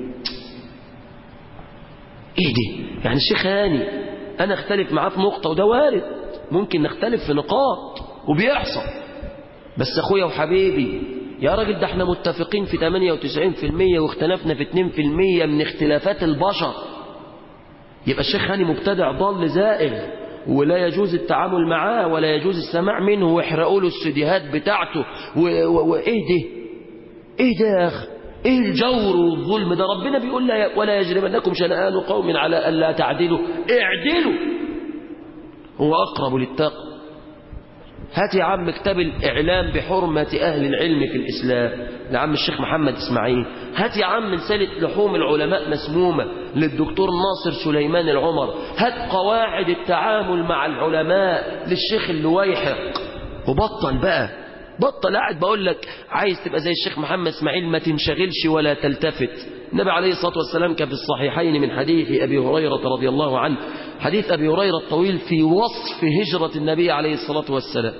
إيه دي يعني الشيخ هاني أنا أختلف معاه في نقطة وده وارد ممكن نختلف في نقاط وبيحصل بس أخويا وحبيبي يا راجل ده احنا متفقين في 98% واختلفنا في 2% من اختلافات البشر يبقى الشيخ هاني مبتدع ضال زائغ ولا يجوز التعامل معاه ولا يجوز السماع منه ويحرقوا له السديهات بتاعته وايه ده ايه ده يا اخي ايه الجور والظلم ده ربنا بيقول لا ولا يجرمنكم شنآن قوم على الا تعدلوا اعدلوا هو اقرب للتقوى هات يا عم كتاب الإعلام بحرمة أهل العلم في الإسلام لعم الشيخ محمد إسماعيل هات يا عم رسالة لحوم العلماء مسمومة للدكتور ناصر سليمان العمر هات قواعد التعامل مع العلماء للشيخ اللويحق وبطل بقى بطل قاعد بقول لك عايز تبقى زي الشيخ محمد إسماعيل ما تنشغلش ولا تلتفت النبي عليه الصلاة والسلام كان في الصحيحين من حديث أبي هريرة رضي الله عنه حديث أبي هريرة الطويل في وصف هجرة النبي عليه الصلاة والسلام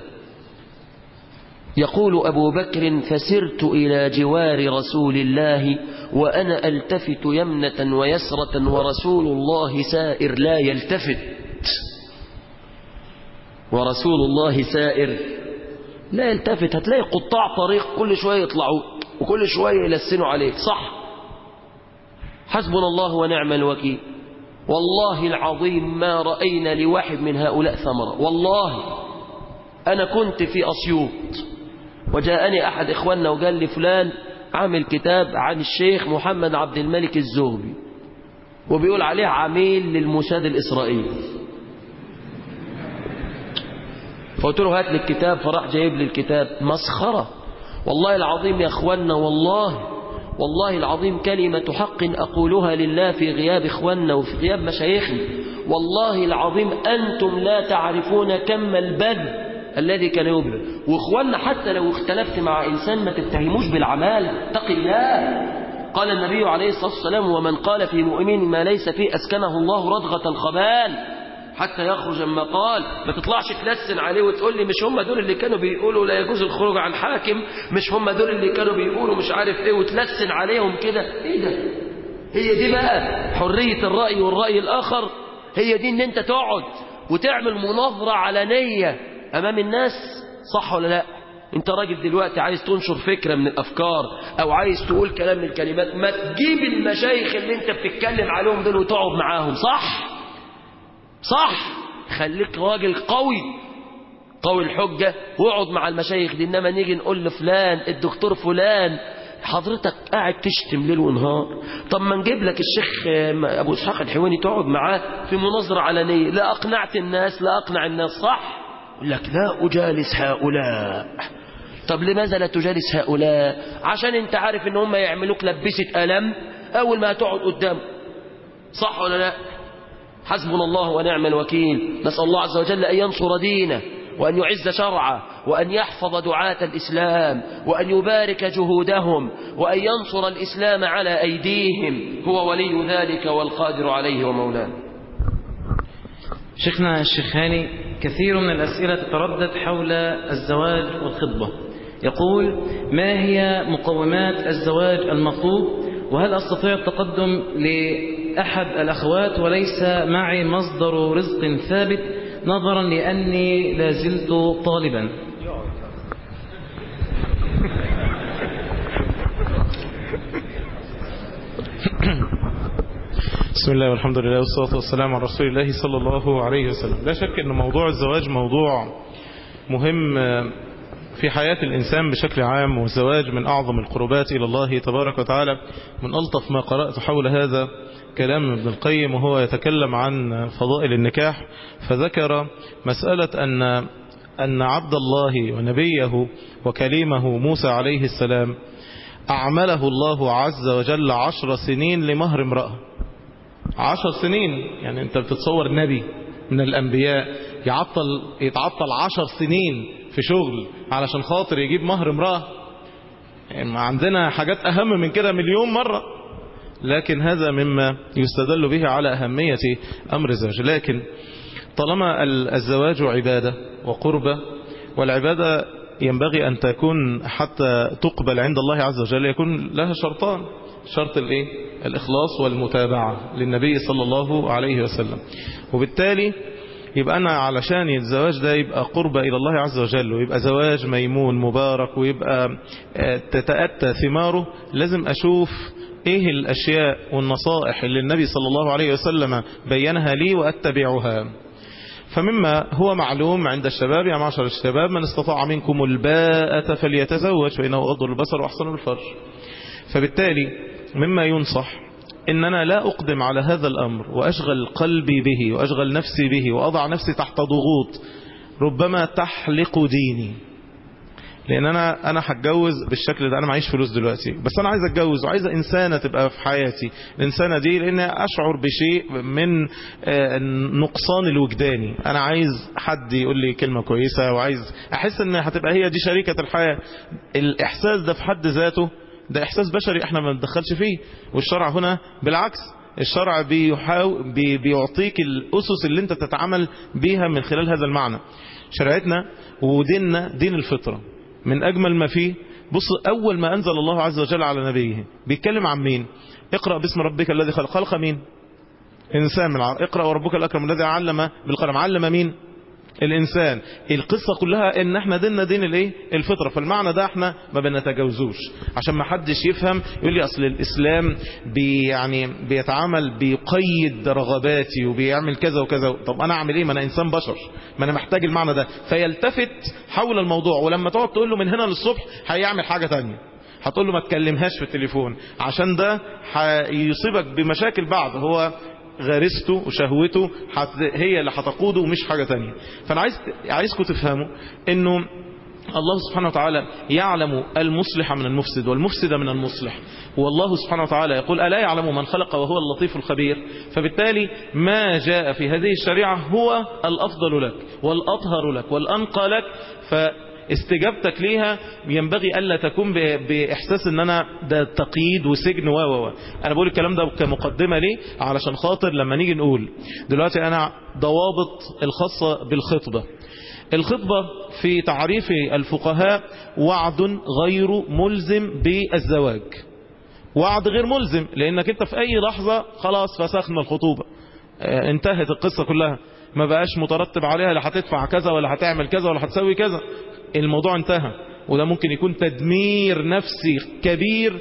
يقول أبو بكر فسرت إلى جوار رسول الله وأنا ألتفت يمنة ويسرة ورسول الله سائر لا يلتفت ورسول الله سائر لا يلتفت هتلاقي قطاع طريق كل شوية يطلعوا وكل شوية يلسنوا عليك صح حسبنا الله ونعم الوكيل والله العظيم ما رأينا لواحد من هؤلاء ثمرة والله أنا كنت في أسيوط وجاءني أحد إخواننا وقال لي فلان عامل كتاب عن الشيخ محمد عبد الملك الزهبي وبيقول عليه عميل للموساد الإسرائيلي فقلت له هات لي الكتاب فراح جايب لي الكتاب مسخرة والله العظيم يا أخوانا والله والله العظيم كلمة حق أقولها لله في غياب إخواننا وفي غياب مشايخنا والله العظيم أنتم لا تعرفون كم البذل الذي كان يبذل وإخواننا حتى لو اختلفت مع إنسان ما تتهموش بالعمالة اتق الله قال النبي عليه الصلاة والسلام ومن قال في مؤمن ما ليس فيه أسكنه الله ردغة الخبال حتى يخرج ما قال ما تطلعش تلسن عليه وتقول لي مش هم دول اللي كانوا بيقولوا لا يجوز الخروج عن حاكم مش هم دول اللي كانوا بيقولوا مش عارف ايه وتلسن عليهم كده ايه ده هي دي بقى حرية الرأي والرأي الآخر هي دي ان انت تقعد وتعمل مناظرة علنية امام الناس صح ولا لا انت راجل دلوقتي عايز تنشر فكرة من الافكار او عايز تقول كلام من الكلمات ما تجيب المشايخ اللي انت بتتكلم عليهم دول وتقعد معاهم صح صح خليك راجل قوي قوي الحجة واقعد مع المشايخ دي انما نيجي نقول لفلان الدكتور فلان حضرتك قاعد تشتم ليل ونهار طب ما نجيب لك الشيخ ابو اسحاق الحواني تقعد معاه في مناظرة علنية لا اقنعت الناس لا اقنع الناس صح يقول لك لا اجالس هؤلاء طب لماذا لا تجالس هؤلاء عشان انت عارف ان هم يعملوك لبسة ألم اول ما هتقعد قدامه صح ولا لا حسبنا الله ونعم الوكيل نسأل الله عز وجل أن ينصر دينه وأن يعز شرعه وأن يحفظ دعاة الإسلام وأن يبارك جهودهم وأن ينصر الإسلام على أيديهم هو ولي ذلك والقادر عليه ومولاه شيخنا الشيخ هاني كثير من الأسئلة تتردد حول الزواج والخطبة يقول ما هي مقومات الزواج المطلوب وهل أستطيع التقدم لأحد الأخوات وليس معي مصدر رزق ثابت نظرا لأني لازلت طالبا بسم الله والحمد لله والصلاة والسلام على رسول الله صلى الله عليه وسلم لا شك أن موضوع الزواج موضوع مهم في حياة الإنسان بشكل عام والزواج من أعظم القربات إلى الله تبارك وتعالى من ألطف ما قرأت حول هذا كلام ابن القيم وهو يتكلم عن فضائل النكاح فذكر مسألة أن أن عبد الله ونبيه وكليمه موسى عليه السلام أعمله الله عز وجل عشر سنين لمهر امرأة عشر سنين يعني أنت بتتصور نبي من الأنبياء يعطل يتعطل عشر سنين في شغل علشان خاطر يجيب مهر امرأة يعني عندنا حاجات أهم من كده مليون مرة لكن هذا مما يستدل به على أهمية أمر الزواج لكن طالما الزواج عبادة وقربة والعبادة ينبغي أن تكون حتى تقبل عند الله عز وجل يكون لها شرطان شرط الايه الإخلاص والمتابعة للنبي صلى الله عليه وسلم وبالتالي يبقى أنا علشان الزواج ده يبقى قربة إلى الله عز وجل ويبقى زواج ميمون مبارك ويبقى تتأتى ثماره لازم أشوف ايه الاشياء والنصائح اللي النبي صلى الله عليه وسلم بينها لي واتبعها فمما هو معلوم عند الشباب يا معشر الشباب من استطاع منكم الباءة فليتزوج فإنه أغض البصر وأحسن الفرج فبالتالي مما ينصح إن أنا لا أقدم على هذا الأمر وأشغل قلبي به وأشغل نفسي به وأضع نفسي تحت ضغوط ربما تحلق ديني لان انا انا هتجوز بالشكل ده انا معيش فلوس دلوقتي بس انا عايز اتجوز وعايز انسانه تبقى في حياتي الانسانه دي لان اشعر بشيء من النقصان الوجداني انا عايز حد يقول لي كلمه كويسه وعايز احس ان هتبقى هي دي شريكه الحياه الاحساس ده في حد ذاته ده احساس بشري احنا ما بندخلش فيه والشرع هنا بالعكس الشرع بيحاول بي بيعطيك الأسس اللي انت تتعامل بيها من خلال هذا المعنى شرعتنا وديننا دين الفطرة من أجمل ما فيه بص أول ما أنزل الله عز وجل على نبيه بيتكلم عن مين اقرأ باسم ربك الذي خلق خلق مين إنسان من العرب اقرأ وربك الأكرم الذي علم بالقلم علم مين الإنسان القصة كلها إن احنا ديننا دين الايه الفطرة فالمعنى ده احنا ما بنتجاوزوش عشان ما حدش يفهم يقول لي أصل الإسلام بي يعني بيتعامل بيقيد رغباتي وبيعمل كذا وكذا طب أنا أعمل إيه ما أنا إنسان بشر ما أنا محتاج المعنى ده فيلتفت حول الموضوع ولما تقعد تقول له من هنا للصبح هيعمل حاجة تانية هتقول له ما تكلمهاش في التليفون عشان ده هيصيبك بمشاكل بعض هو غريزته وشهوته هي اللي هتقوده ومش حاجة تانية فأنا عايز عايزكم تفهموا انه الله سبحانه وتعالى يعلم المصلح من المفسد والمفسد من المصلح والله سبحانه وتعالى يقول ألا يعلم من خلق وهو اللطيف الخبير فبالتالي ما جاء في هذه الشريعة هو الأفضل لك والأطهر لك والأنقى لك ف استجابتك ليها ينبغي ألا تكون بإحساس ان انا ده تقييد وسجن و و انا بقول الكلام ده كمقدمة ليه علشان خاطر لما نيجي نقول دلوقتي انا ضوابط الخاصة بالخطبة الخطبة في تعريف الفقهاء وعد غير ملزم بالزواج وعد غير ملزم لانك انت في اي لحظة خلاص فسخنا الخطوبة انتهت القصة كلها ما بقاش مترتب عليها لا هتدفع كذا ولا هتعمل كذا ولا هتسوي كذا الموضوع انتهى وده ممكن يكون تدمير نفسي كبير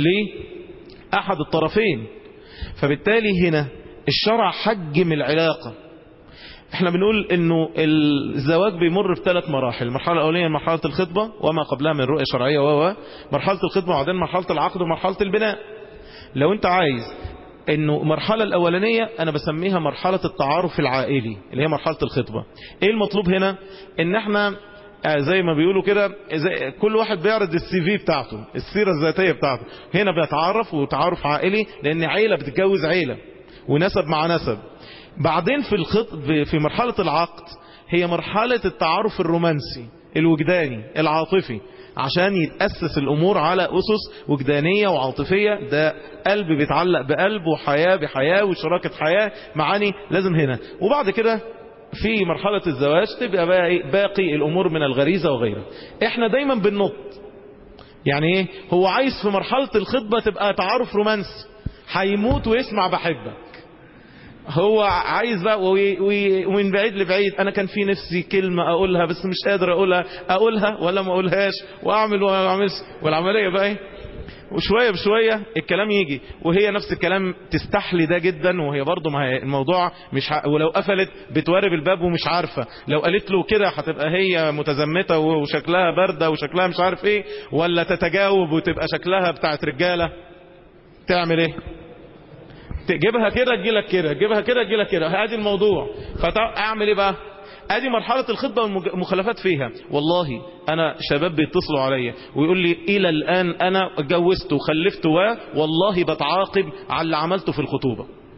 لأحد الطرفين فبالتالي هنا الشرع حجم العلاقة احنا بنقول انه الزواج بيمر بثلاث مراحل المرحلة الاولية مرحلة الخطبة وما قبلها من رؤية شرعية و مرحلة الخطبة وبعدين مرحلة العقد ومرحلة البناء لو انت عايز انه المرحلة الاولانية انا بسميها مرحلة التعارف العائلي اللي هي مرحلة الخطبة ايه المطلوب هنا ان احنا زي ما بيقولوا كده كل واحد بيعرض السي في بتاعته السيرة الذاتية بتاعته هنا بيتعرف وتعارف عائلي لان عيلة بتتجوز عيلة ونسب مع نسب بعدين في الخط في مرحلة العقد هي مرحلة التعارف الرومانسي الوجداني العاطفي عشان يتأسس الأمور على أسس وجدانية وعاطفية ده قلب بيتعلق بقلب وحياة بحياة وشراكة حياة معاني لازم هنا وبعد كده في مرحلة الزواج تبقى باقي الأمور من الغريزة وغيرها احنا دايما بننط يعني ايه هو عايز في مرحلة الخطبة تبقى تعارف رومانسي هيموت ويسمع بحبك هو عايز بقى ومن بعيد لبعيد انا كان في نفسي كلمة اقولها بس مش قادر اقولها اقولها ولا ما اقولهاش واعمل ولا ما اعملش والعملية بقى ايه وشوية بشوية الكلام يجي وهي نفس الكلام تستحلي ده جدا وهي برضه ما هي الموضوع مش ح... ولو قفلت بتوارب الباب ومش عارفة لو قالت له كده هتبقى هي متزمتة وشكلها باردة وشكلها مش عارف ايه ولا تتجاوب وتبقى شكلها بتاعت رجالة تعمل ايه تجيبها كده تجيلك كده تجيبها كده تجيلك كده ادي الموضوع فاعمل ايه بقى ادي مرحلة الخطبة والمخالفات فيها والله انا شباب بيتصلوا عليا ويقول لي الى الان انا اتجوزت وخلفت و والله بتعاقب على اللي عملته في الخطوبة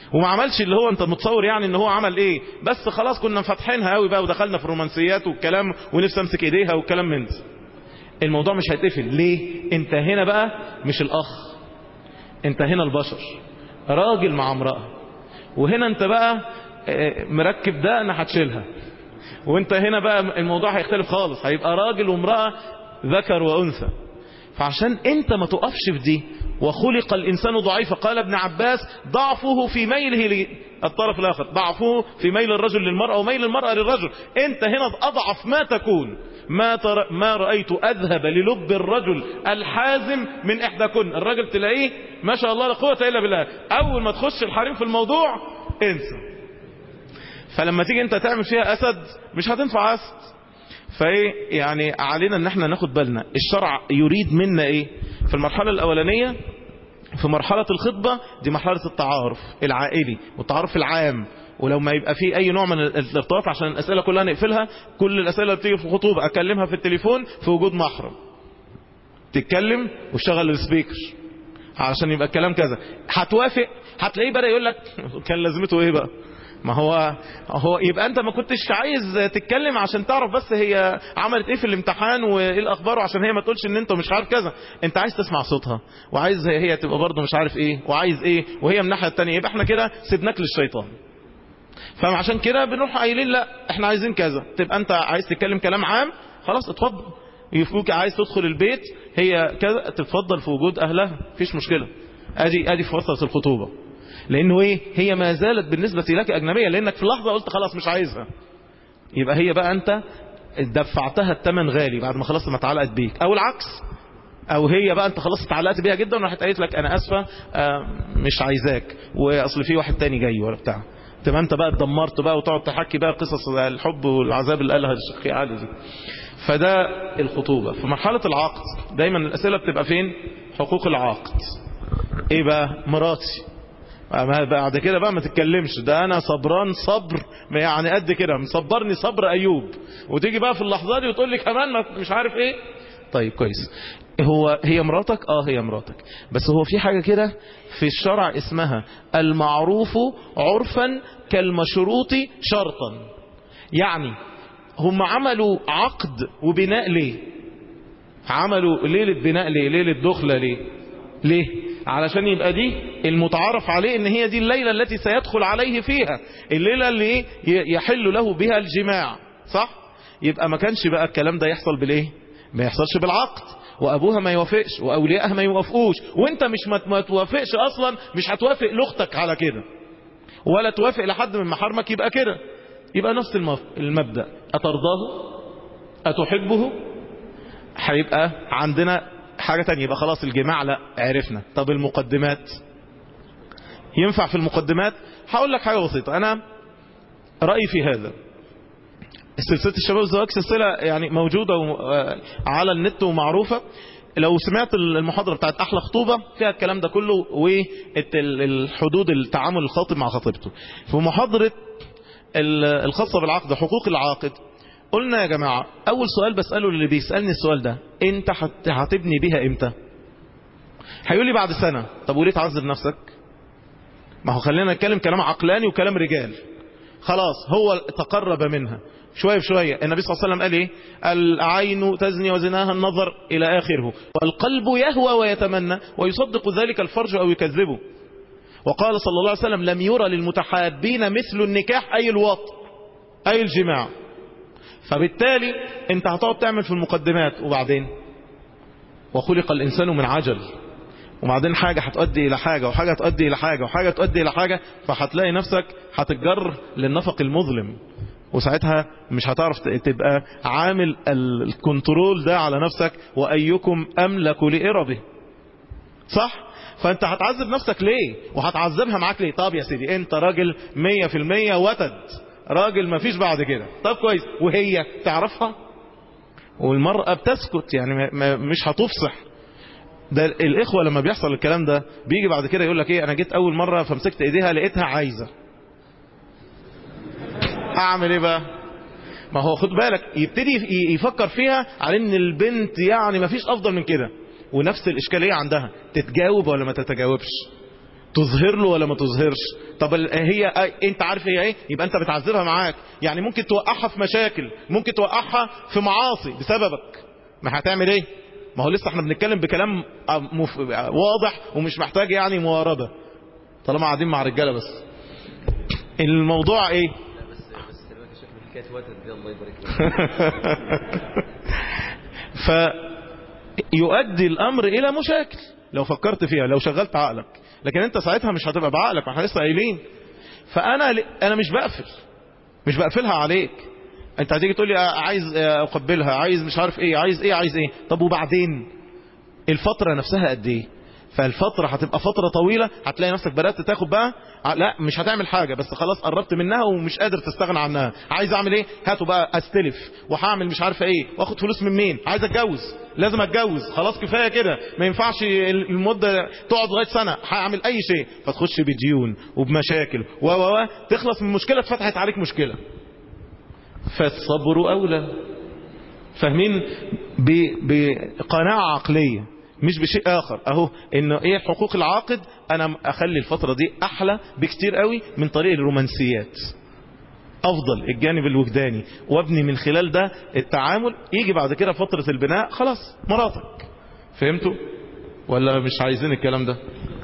وما عملش اللي هو انت متصور يعني ان هو عمل ايه بس خلاص كنا فاتحينها قوي بقى ودخلنا في الرومانسيات والكلام ونفسي امسك ايديها والكلام من ده الموضوع مش هيتقفل ليه انت هنا بقى مش الاخ انت هنا البشر راجل مع امرأة وهنا انت بقى اه، مركب دقن هتشيلها وانت هنا بقى الموضوع هيختلف خالص هيبقى راجل وامرأة ذكر وانثى فعشان انت ما تقفش في دي وخلق الانسان ضعيفا قال ابن عباس ضعفه في ميله للطرف الاخر ضعفه في ميل الرجل للمرأة وميل المرأة للرجل انت هنا اضعف ما تكون ما, تر... ما رأيت أذهب للب الرجل الحازم من إحداكن الرجل تلاقيه ما شاء الله لا قوة إلا بالله أول ما تخش الحريم في الموضوع انسى فلما تيجي انت تعمل فيها أسد مش هتنفع أسد فايه يعني علينا ان احنا ناخد بالنا الشرع يريد منا ايه في المرحلة الاولانية في مرحلة الخطبة دي مرحلة التعارف العائلي والتعارف العام ولو ما يبقى فيه اي نوع من الارتباط عشان الاسئلة كلها نقفلها كل الاسئلة اللي بتيجي في الخطوبة اكلمها في التليفون في وجود محرم تتكلم وشغل السبيكر علشان يبقى الكلام كذا هتوافق هتلاقيه بدأ يقول لك كان لازمته ايه بقى ما هو هو يبقى انت ما كنتش عايز تتكلم عشان تعرف بس هي عملت ايه في الامتحان وايه الاخبار وعشان هي ما تقولش ان انت مش عارف كذا انت عايز تسمع صوتها وعايز هي تبقى برضه مش عارف ايه وعايز ايه وهي من الناحيه الثانيه يبقى احنا كده سيبناك للشيطان فعشان كده بنروح قايلين لا احنا عايزين كذا تبقى انت عايز تتكلم كلام عام خلاص اتفضل يفوك عايز تدخل البيت هي كذا تتفضل في وجود اهلها مفيش مشكله ادي ادي في فتره الخطوبه لانه ايه هي ما زالت بالنسبة لك اجنبية لانك في لحظة قلت خلاص مش عايزها يبقى هي بقى انت دفعتها الثمن غالي بعد ما خلاص ما اتعلقت بيك او العكس او هي بقى انت خلاص اتعلقت بيها جدا وراحت قالت لك انا اسفة آه مش عايزاك واصل في واحد تاني جاي ولا بتاع تبقى انت بقى اتدمرت بقى وتقعد تحكي بقى قصص الحب والعذاب اللي قالها الشيخ علي دي فده الخطوبة في مرحلة العقد دايما الاسئلة بتبقى فين حقوق العقد ايه بقى مراتي بعد كده بقى ما تتكلمش ده انا صبران صبر يعني قد كده مصبرني صبر ايوب وتيجي بقى في اللحظه دي وتقول لي كمان ما مش عارف ايه طيب كويس هو هي مراتك اه هي مراتك بس هو في حاجه كده في الشرع اسمها المعروف عرفا كالمشروط شرطا يعني هم عملوا عقد وبناء ليه عملوا ليله بناء ليه ليله دخله ليه ليه علشان يبقى دي المتعارف عليه ان هي دي الليلة التي سيدخل عليه فيها الليلة اللي يحل له بها الجماع صح يبقى ما كانش بقى الكلام ده يحصل بالايه ما يحصلش بالعقد وابوها ما يوافقش واوليائها ما يوافقوش وانت مش ما توافقش اصلا مش هتوافق لاختك على كده ولا توافق لحد من محارمك يبقى كده يبقى نفس المبدأ اترضاه اتحبه هيبقى عندنا حاجة تانية يبقى خلاص الجماع لا عرفنا طب المقدمات ينفع في المقدمات هقول لك حاجة بسيطة أنا رأيي في هذا سلسلة الشباب الزواج سلسلة يعني موجودة على النت ومعروفة لو سمعت المحاضرة بتاعت أحلى خطوبة فيها الكلام ده كله والحدود التعامل الخاطب مع خطيبته في محاضرة الخاصة بالعقد حقوق العاقد قلنا يا جماعة أول سؤال بسأله اللي بيسألني السؤال ده أنت هتبني بيها إمتى هيقول لي بعد سنة طب وليه تعذب نفسك ما هو خلينا نتكلم كلام عقلاني وكلام رجال خلاص هو تقرب منها شوية بشوية النبي صلى الله عليه وسلم قال ايه العين تزني وزناها النظر الى اخره والقلب يهوى ويتمنى ويصدق ذلك الفرج او يكذبه وقال صلى الله عليه وسلم لم يرى للمتحابين مثل النكاح اي الوط اي الجماع فبالتالي انت هتقعد تعمل في المقدمات وبعدين وخلق الانسان من عجل وبعدين حاجة هتؤدي الى حاجة وحاجة تؤدي الى حاجة وحاجة تؤدي الى حاجة فهتلاقي نفسك هتتجر للنفق المظلم وساعتها مش هتعرف تبقى عامل الكنترول ده على نفسك وايكم املك لإربه صح فانت هتعذب نفسك ليه وهتعذبها معاك ليه طب يا سيدي انت راجل مية في المية وتد راجل ما فيش بعد كده طب كويس وهي تعرفها والمرأة بتسكت يعني مش هتفصح ده الإخوة لما بيحصل الكلام ده بيجي بعد كده يقول لك ايه انا جيت اول مرة فمسكت ايديها لقيتها عايزة اعمل ايه بقى ما هو خد بالك يبتدي يفكر فيها على ان البنت يعني ما فيش افضل من كده ونفس الاشكالية عندها تتجاوب ولا ما تتجاوبش تظهر له ولا ما تظهرش طب ال- هي انت عارف هي ايه يبقى انت بتعذبها معاك يعني ممكن توقعها في مشاكل ممكن توقعها في معاصي بسببك ما هتعمل ايه ما هو لسه احنا بنتكلم بكلام آه، مف... آه، واضح ومش محتاج يعني مواربة طالما قاعدين مع رجالة بس الموضوع ايه فيؤدي الامر الى مشاكل لو فكرت فيها لو شغلت عقلك لكن انت ساعتها مش هتبقى بعقلك ما احنا لسه قايلين فانا ل- انا مش بقفل مش بقفلها عليك انت هتيجي تقول لي عايز اقبلها عايز مش عارف ايه عايز ايه عايز ايه طب وبعدين الفترة نفسها قد ايه فالفترة هتبقى فترة طويلة هتلاقي نفسك بدأت تاخد بقى ع- لا مش هتعمل حاجة بس خلاص قربت منها ومش قادر تستغنى عنها عايز اعمل ايه هاتوا بقى استلف وهعمل مش عارفه ايه واخد فلوس من مين عايز اتجوز لازم اتجوز خلاص كفاية كده ما ينفعش ال- المدة تقعد لغاية سنة هعمل اي شيء فتخش بديون وبمشاكل و و و تخلص من مشكلة اتفتحت عليك مشكلة فالصبر أولى فاهمين ب- بقناعة عقلية مش بشيء آخر أهو إنه إيه حقوق العاقد أنا أخلي الفترة دي أحلى بكتير قوي من طريق الرومانسيات أفضل الجانب الوجداني وابني من خلال ده التعامل يجي بعد كده فترة البناء خلاص مراتك فهمتوا ولا مش عايزين الكلام ده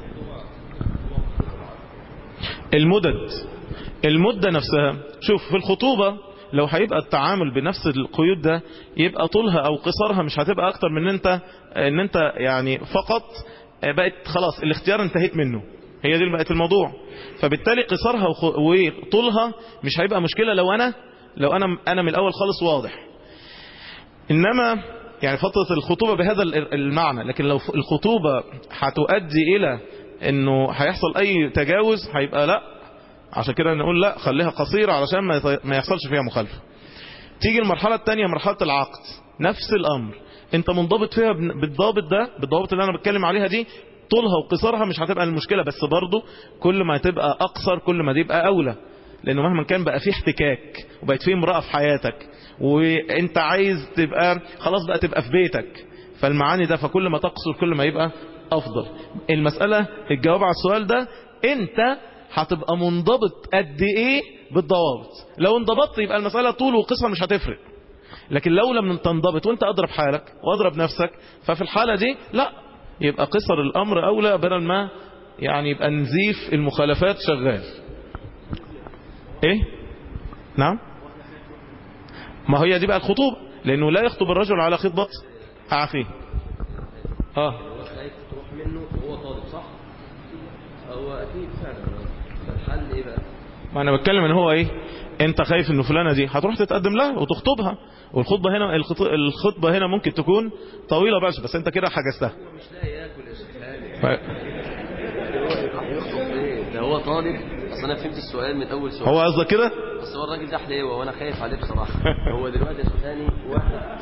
المدد المدة نفسها شوف في الخطوبة لو هيبقى التعامل بنفس القيود ده يبقى طولها او قصرها مش هتبقى اكتر من ان انت ان انت يعني فقط بقت خلاص الاختيار انتهيت منه هي دي اللي بقت الموضوع فبالتالي قصرها وخ- وطولها مش هيبقى مشكلة لو انا لو انا انا من الاول خالص واضح انما يعني فترة الخطوبة بهذا ال- المعنى لكن لو الخطوبة هتؤدي الى انه هيحصل اي تجاوز هيبقى لا عشان كده نقول لا خليها قصيرة علشان ما يط- ما يحصلش فيها مخالفة تيجي المرحلة الثانية مرحلة العقد نفس الامر انت منضبط فيها بن- بالضابط ده بالضوابط اللي انا بتكلم عليها دي طولها وقصرها مش هتبقى المشكلة بس برضو كل ما تبقى اقصر كل ما تبقى اولى لانه مهما كان بقى فيه احتكاك وبقت فيه امرأة في حياتك وانت عايز تبقى خلاص بقى تبقى في بيتك فالمعاني ده فكل ما تقصر كل ما يبقى افضل المسألة الجواب على السؤال ده انت هتبقى منضبط قد ايه بالضوابط لو انضبطت يبقى المسألة طول وقصة مش هتفرق لكن لو لم تنضبط وانت اضرب حالك واضرب نفسك ففي الحالة دي لا يبقى قصر الامر اولى بدل ما يعني يبقى نزيف المخالفات شغال ايه نعم ما هي دي بقى الخطوبة لانه لا يخطب الرجل على خطبة اخيه اه هو خايف تروح منه وهو طالب صح؟ هو اكيد فعلا الحل ايه بقى؟ ما انا بتكلم ان هو ايه انت خايف ان فلانة دي هتروح تتقدم لها وتخطبها والخطبة هنا الخط- الخطبة هنا ممكن تكون طويلة بس بس انت كده حجزتها مش لاقي ياكل يا شيخ هاني ف... يخطب ايه؟ ده هو طالب اصل انا فهمت السؤال من اول سؤال هو قصدك كده بس هو الراجل ده حليوه وانا خايف عليه بصراحه هو دلوقتي يا شيخ هاني واحد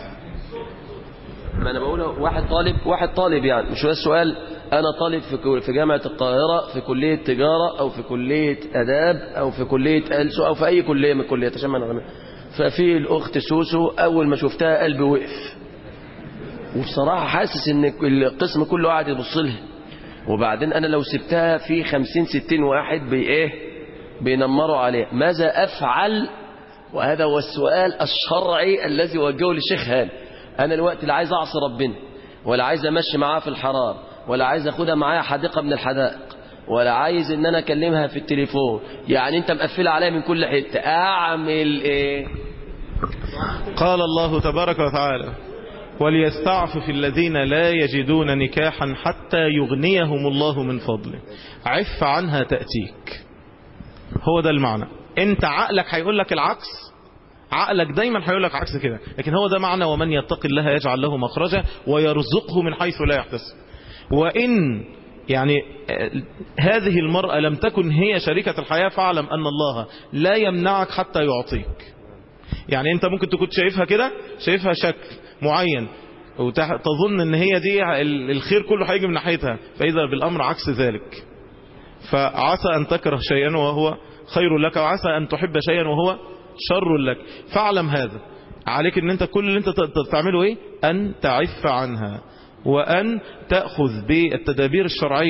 ما انا بقول واحد طالب واحد طالب يعني مش هو السؤال انا طالب في كو- في جامعه القاهره في كليه تجاره او في كليه اداب او في كليه ألسو او في اي كليه من الكليات عشان ما نغنى ففي الاخت سوسو اول ما شفتها قلبي وقف وبصراحه حاسس ان القسم كله قاعد يبص لها وبعدين انا لو سبتها في خمسين ستين واحد بايه بينمروا عليها ماذا افعل وهذا هو السؤال الشرعي الذي وجهه للشيخ هاني انا الوقت لا عايز اعصي ربنا ولا عايز امشي معاها في الحرام ولا عايز اخدها معايا حديقه من الحدائق ولا عايز ان انا اكلمها في التليفون يعني انت مقفله عليا من كل حته اعمل ايه قال الله تبارك وتعالى وليستعفف الذين لا يجدون نكاحا حتى يغنيهم الله من فضله عف عنها تأتيك هو ده المعنى انت عقلك هيقول لك العكس عقلك دايما هيقول لك عكس كده لكن هو ده معنى ومن يتق الله يجعل له مخرجا ويرزقه من حيث لا يحتسب وإن يعني آه، هذه المرأة لم تكن هي شريكة الحياة فاعلم أن الله لا يمنعك حتى يعطيك يعني انت ممكن تكون شايفها كده شايفها شكل معين وتظن ان هي دي ال- الخير كله هيجي من ناحيتها فاذا بالامر عكس ذلك فعسى ان تكره شيئا وهو خير لك وعسى ان تحب شيئا وهو شر لك فاعلم هذا عليك ان انت كل اللي انت ت- تعمله ايه ان تعف عنها وان تأخذ بالتدابير الشرعية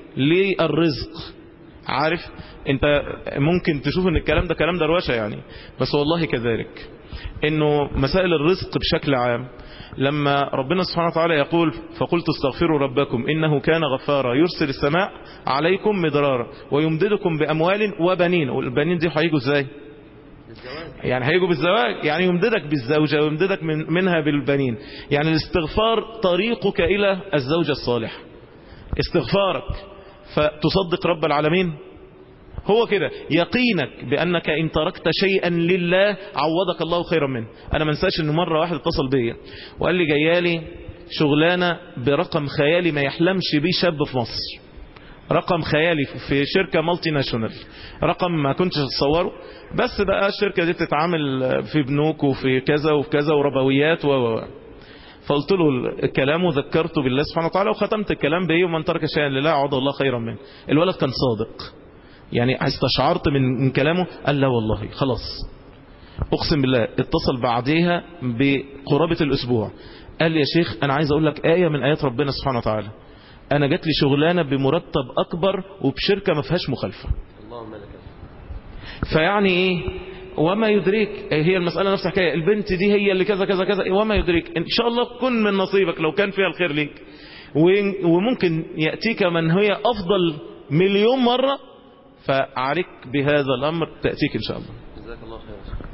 للرزق عارف انت ممكن تشوف ان الكلام ده كلام دروشه يعني بس والله كذلك انه مسائل الرزق بشكل عام لما ربنا سبحانه وتعالى يقول فقلت استغفروا ربكم إنه كان غفارا يرسل السماء عليكم مدرارا ويمددكم بأموال وبنين والبنين دي هيجوا ازاي يعني هيجوا بالزواج يعني يمددك بالزوجة ويمددك من منها بالبنين يعني الاستغفار طريقك إلى الزوجة الصالحة استغفارك فتصدق رب العالمين هو كده يقينك بأنك إن تركت شيئا لله عوضك الله خيرا منه أنا ما انساش أنه مرة واحد اتصل بيا وقال لي جيالي شغلانة برقم خيالي ما يحلمش بيه شاب في مصر رقم خيالي في شركة مالتي ناشونال رقم ما كنتش اتصوره بس بقى الشركة دي بتتعامل في بنوك وفي كذا وفي كذا وربويات و فقلت له الكلام وذكرته بالله سبحانه وتعالى وختمت الكلام بيه ومن ترك شيئا لله عوض الله خيرا منه الولد كان صادق يعني استشعرت من من كلامه قال لا والله خلاص اقسم بالله اتصل بعديها بقرابة الاسبوع قال لي يا شيخ انا عايز اقول لك آية من آيات ربنا سبحانه وتعالى انا جات لي شغلانة بمرتب اكبر وبشركة ما فيهاش مخالفة اللهم لك فيعني ايه وما يدريك هي المسألة نفس حكاية البنت دي هي اللي كذا كذا كذا وما يدريك ان شاء الله كن من نصيبك لو كان فيها الخير ليك وممكن يأتيك من هي افضل مليون مرة فعليك بهذا الأمر تأتيك إن شاء الله جزاك الله خير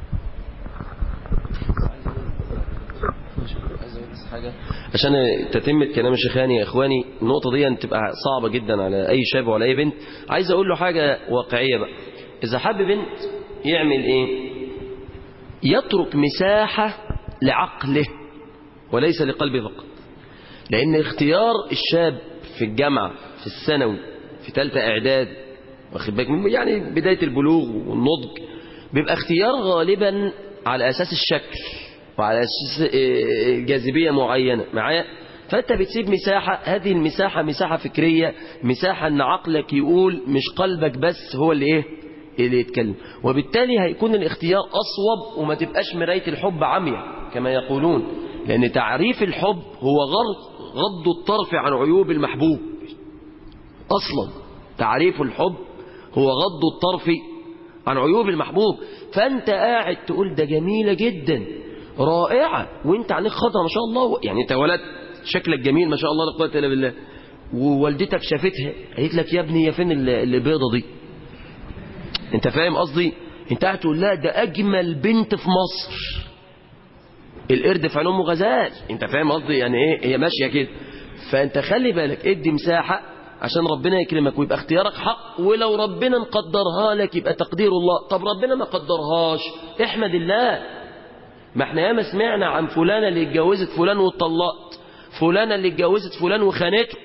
حاجة عشان تتم كلام الشيخاني يا إخواني النقطة دي تبقى صعبة جدا على أي شاب وعلى أي بنت عايز أقول له حاجة واقعية بقى إذا حب بنت يعمل إيه يترك مساحة لعقله وليس لقلبه فقط لأن اختيار الشاب في الجامعة في الثانوي في ثالثة إعداد واخد بالك يعني بداية البلوغ والنضج بيبقى اختيار غالبا على أساس الشكل وعلى أساس جاذبية معينة معايا فأنت بتسيب مساحة هذه المساحة مساحة فكرية مساحة أن عقلك يقول مش قلبك بس هو اللي إيه اللي يتكلم وبالتالي هيكون الاختيار أصوب وما تبقاش مراية الحب عمية كما يقولون لأن تعريف الحب هو غض غض الطرف عن عيوب المحبوب أصلا تعريف الحب هو غض الطرف عن عيوب المحبوب فأنت قاعد تقول ده جميلة جدا رائعة وانت عينيك خضرة ما شاء الله يعني انت ولد شكلك جميل ما شاء الله لا قوه الا بالله ووالدتك شافتها قالت لك يا ابني يا فين البيضة دي انت فاهم قصدي انت قاعد تقول لا ده اجمل بنت في مصر القرد في عينهم غزال انت فاهم قصدي يعني ايه هي ماشيه كده فانت خلي بالك ادي مساحه عشان ربنا يكرمك ويبقى اختيارك حق ولو ربنا مقدرها لك يبقى تقدير الله طب ربنا ما قدرهاش احمد الله ما احنا ياما سمعنا عن فلانة اللي اتجوزت فلان واتطلقت فلانة اللي اتجوزت فلان وخانته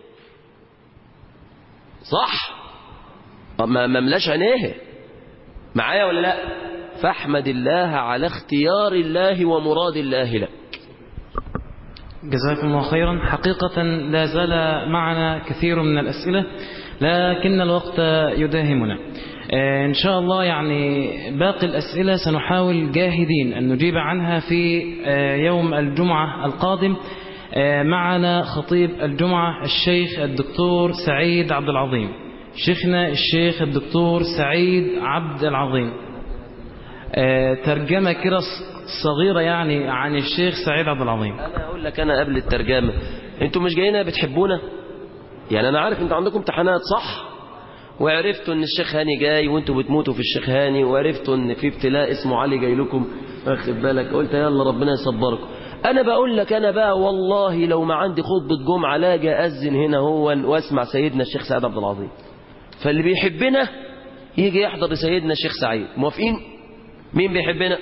صح ما مملاش عينيها معايا ولا لا فاحمد الله على اختيار الله ومراد الله لك جزاكم الله خيرا حقيقة لا زال معنا كثير من الأسئلة لكن الوقت يداهمنا إن شاء الله يعني باقي الأسئلة سنحاول جاهدين أن نجيب عنها في يوم الجمعة القادم معنا خطيب الجمعة الشيخ الدكتور سعيد عبد العظيم شيخنا الشيخ الدكتور سعيد عبد العظيم ترجمة كده صغيرة يعني عن الشيخ سعيد عبد العظيم أنا أقول لك أنا قبل الترجمة أنتوا مش جايين بتحبونا يعني أنا عارف أنتوا عندكم امتحانات صح وعرفتوا ان الشيخ هاني جاي وانتوا بتموتوا في الشيخ هاني وعرفتوا ان في ابتلاء اسمه علي جاي لكم واخد بالك قلت يلا ربنا يصبركم انا بقول لك انا بقى والله لو ما عندي خطبه جمعه لا اجي اذن هنا هو واسمع سيدنا الشيخ سعيد عبد العظيم فاللي بيحبنا يجي يحضر لسيدنا الشيخ سعيد موافقين مين بيحبنا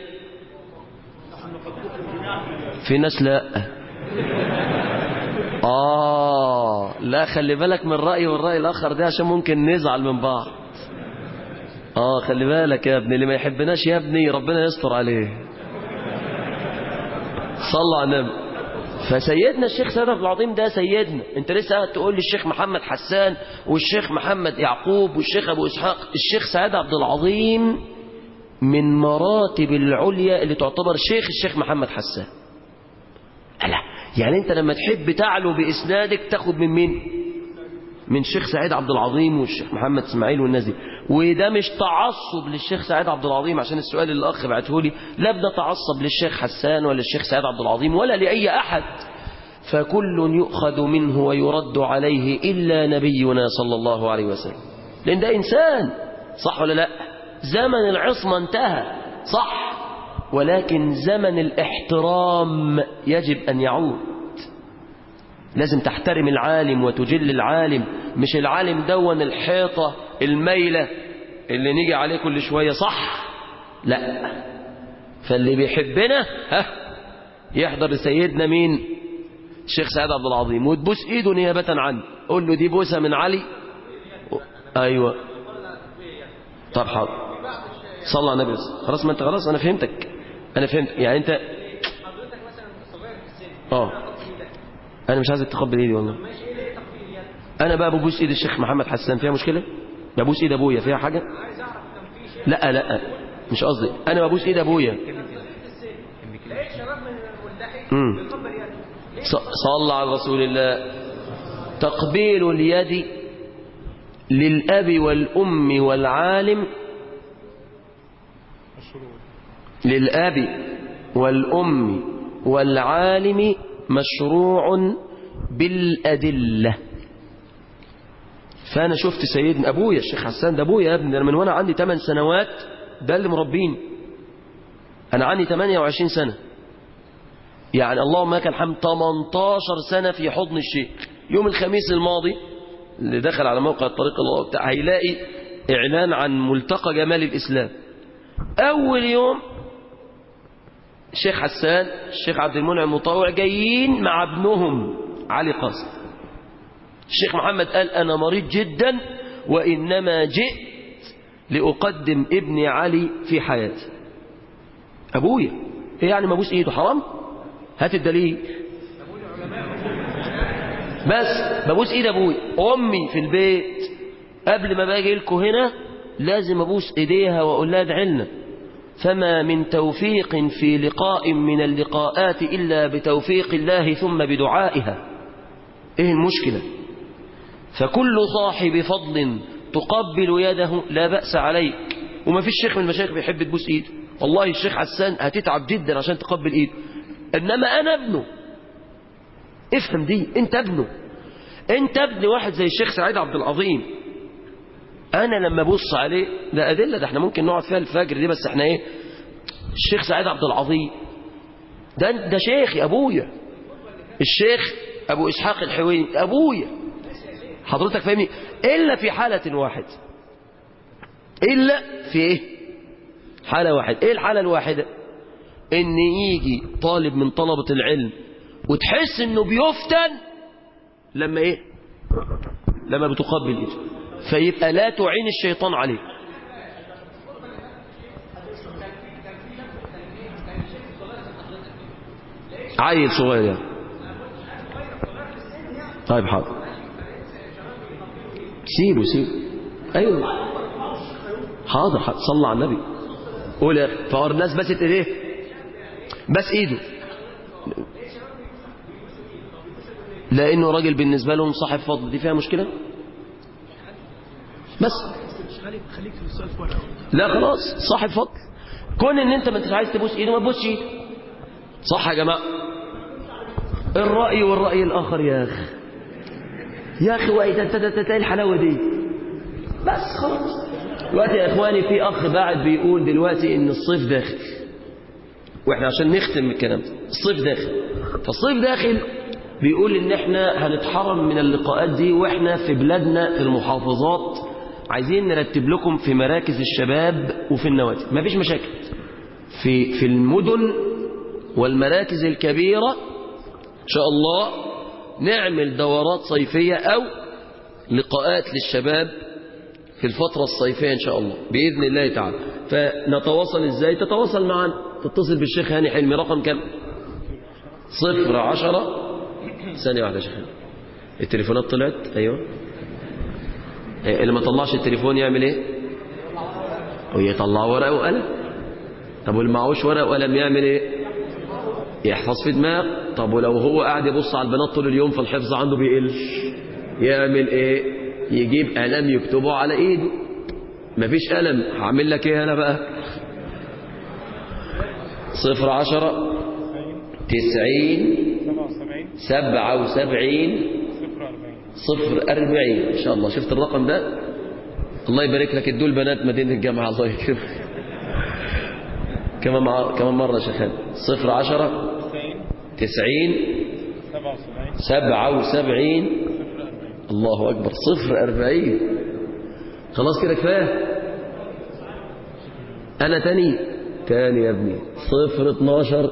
في ناس لا آه لا خلي بالك من رأيي والرأي الآخر ده عشان ممكن نزعل من بعض آه خلي بالك يا ابني اللي ما يحبناش يا ابني ربنا يستر عليه صلى على النبي فسيدنا الشيخ سيد عبد العظيم ده سيدنا انت لسه قاعد تقول لي الشيخ محمد حسان والشيخ محمد يعقوب والشيخ ابو اسحاق الشيخ سعيد عبد العظيم من مراتب العليا اللي تعتبر شيخ الشيخ محمد حسان ألا يعني انت لما تحب تعلو باسنادك تاخد من مين من الشيخ سعيد عبد العظيم والشيخ محمد اسماعيل والناس دي وده مش تعصب للشيخ سعيد عبد العظيم عشان السؤال اللي الاخ بعته لي لا بده تعصب للشيخ حسان ولا الشيخ سعيد عبد العظيم ولا لاي احد فكل يؤخذ منه ويرد عليه الا نبينا صلى الله عليه وسلم لان ده انسان صح ولا لا زمن العصمه انتهى صح ولكن زمن الاحترام يجب ان يعود لازم تحترم العالم وتجل العالم مش العالم دون الحيطة الميلة اللي نيجي عليه كل شوية صح لا فاللي بيحبنا ها يحضر سيدنا مين الشيخ سعيد عبد العظيم وتبوس ايده نيابة عنه قول له دي بوسة من علي ايوه طب حاضر صلى على النبي خلاص ما انت خلاص انا فهمتك انا فهمت يعني انت اه انا مش عايزك تقبل ايدي والله انا بقى ببوس ايد الشيخ محمد حسان فيها مشكله ببوس ايد ابويا فيها حاجه لا لا مش قصدي انا ببوس ايد ابويا امم صلى على رسول الله تقبيل اليد للاب والام والعالم للاب والام والعالم مشروع بالأدلة فأنا شفت سيدنا أبويا الشيخ حسان ده أبويا يا ابني أنا من وأنا عندي 8 سنوات ده اللي مربيني أنا عندي 28 سنة يعني اللهم لك الحمد 18 سنة في حضن الشيخ يوم الخميس الماضي اللي دخل على موقع الطريق الله بتاع هيلاقي إعلان عن ملتقى جمال الإسلام أول يوم الشيخ حسان الشيخ عبد المنعم مطوع جايين مع ابنهم علي قاسم الشيخ محمد قال أنا مريض جدا وإنما جئت لأقدم ابني علي في حياتي أبويا إيه يعني ما ابوس إيده حرام هات الدليل بس ببوس إيد أبويا أمي في البيت قبل ما باجي لكم هنا لازم أبوس إيديها وأقول لها ادعي لنا فما من توفيق في لقاء من اللقاءات إلا بتوفيق الله ثم بدعائها إيه المشكلة فكل صاحب فضل تقبل يده لا بأس عليك وما فيش شيخ من المشايخ بيحب تبوس ايده والله الشيخ حسان هتتعب جدا عشان تقبل ايده انما انا ابنه افهم دي انت ابنه انت ابن واحد زي الشيخ سعيد عبد العظيم انا لما ابص عليه ده ادله ده احنا ممكن نقعد فيها الفجر دي بس احنا ايه الشيخ سعيد عبد العظيم ده ده شيخي ابويا الشيخ ابو اسحاق الحويني ابويا حضرتك فاهمني الا في حاله واحده الا في ايه حاله واحده ايه الحاله الواحده ان يجي طالب من طلبه العلم وتحس انه بيفتن لما ايه لما بتقبل ايده فيبقى لا تعين الشيطان عليه عيل صغير يعني. طيب حاضر سيبه سيبه ايوه حاضر حاضر صلى على النبي قول يا اخي فهو الناس بست ايديه بس ايده لانه راجل بالنسبه لهم صاحب فضل دي فيها مشكله بس لا خلاص صاحب فضل كون ان انت ما انتش عايز تبوس ايده ما تبوسش ايده صح يا جماعه الراي والراي الاخر يا اخي يا اخي وقت انت انت الحلاوه دي بس خلاص دلوقتي يا اخواني في اخ بعد بيقول دلوقتي ان الصيف داخل واحنا عشان نختم الكلام ده الصيف داخل فالصيف داخل بيقول ان احنا هنتحرم من اللقاءات دي واحنا في بلادنا في المحافظات عايزين نرتب لكم في مراكز الشباب وفي النوادي مفيش مشاكل في في المدن والمراكز الكبيرة ان شاء الله نعمل دورات صيفية او لقاءات للشباب في الفترة الصيفية ان شاء الله بإذن الله تعالى فنتواصل ازاي تتواصل معنا تتصل بالشيخ هاني حلمي رقم كم صفر عشرة ثانية واحدة يا شيخ التليفونات طلعت ايوه اللي ما طلعش التليفون يعمل ايه ويطلع ورقه وقلم طب واللي معهوش ورقه وقلم يعمل ايه يحفظ في دماغ طب ولو هو قاعد يبص على البنات طول اليوم فالحفظ عنده بيقل يعمل ايه يجيب قلم يكتبه على ايده مفيش قلم هعمل لك ايه انا بقى صفر عشرة تسعين سبعة وسبعين صفر أربعين إن شاء الله شفت الرقم ده الله يبارك لك ادوا البنات مدينة الجامعة الله يكرمك كمان مع... كمان مرة يا شيخان صفر عشرة تسعين سبعة وسبعين الله أكبر صفر أربعين خلاص كده كفاية أنا تاني تاني يا ابني صفر اتناشر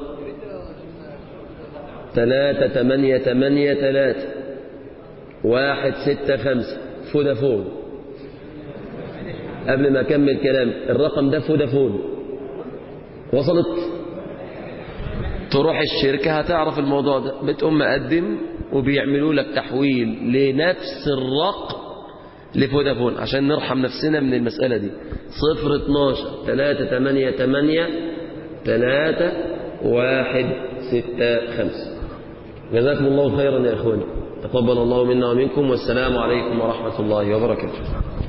تلاتة تمانية تمانية تلاتة واحد ستة خمسة فودافون قبل ما أكمل كلام الرقم ده فودافون وصلت تروح الشركة هتعرف الموضوع ده بتقوم مقدم وبيعملوا لك تحويل لنفس الرقم لفودافون عشان نرحم نفسنا من المسألة دي صفر اتناشر تلاتة تمانية تمانية تلاتة واحد ستة خمسة جزاكم الله خيرا يا إخواني تقبل الله منا ومنكم والسلام عليكم ورحمة الله وبركاته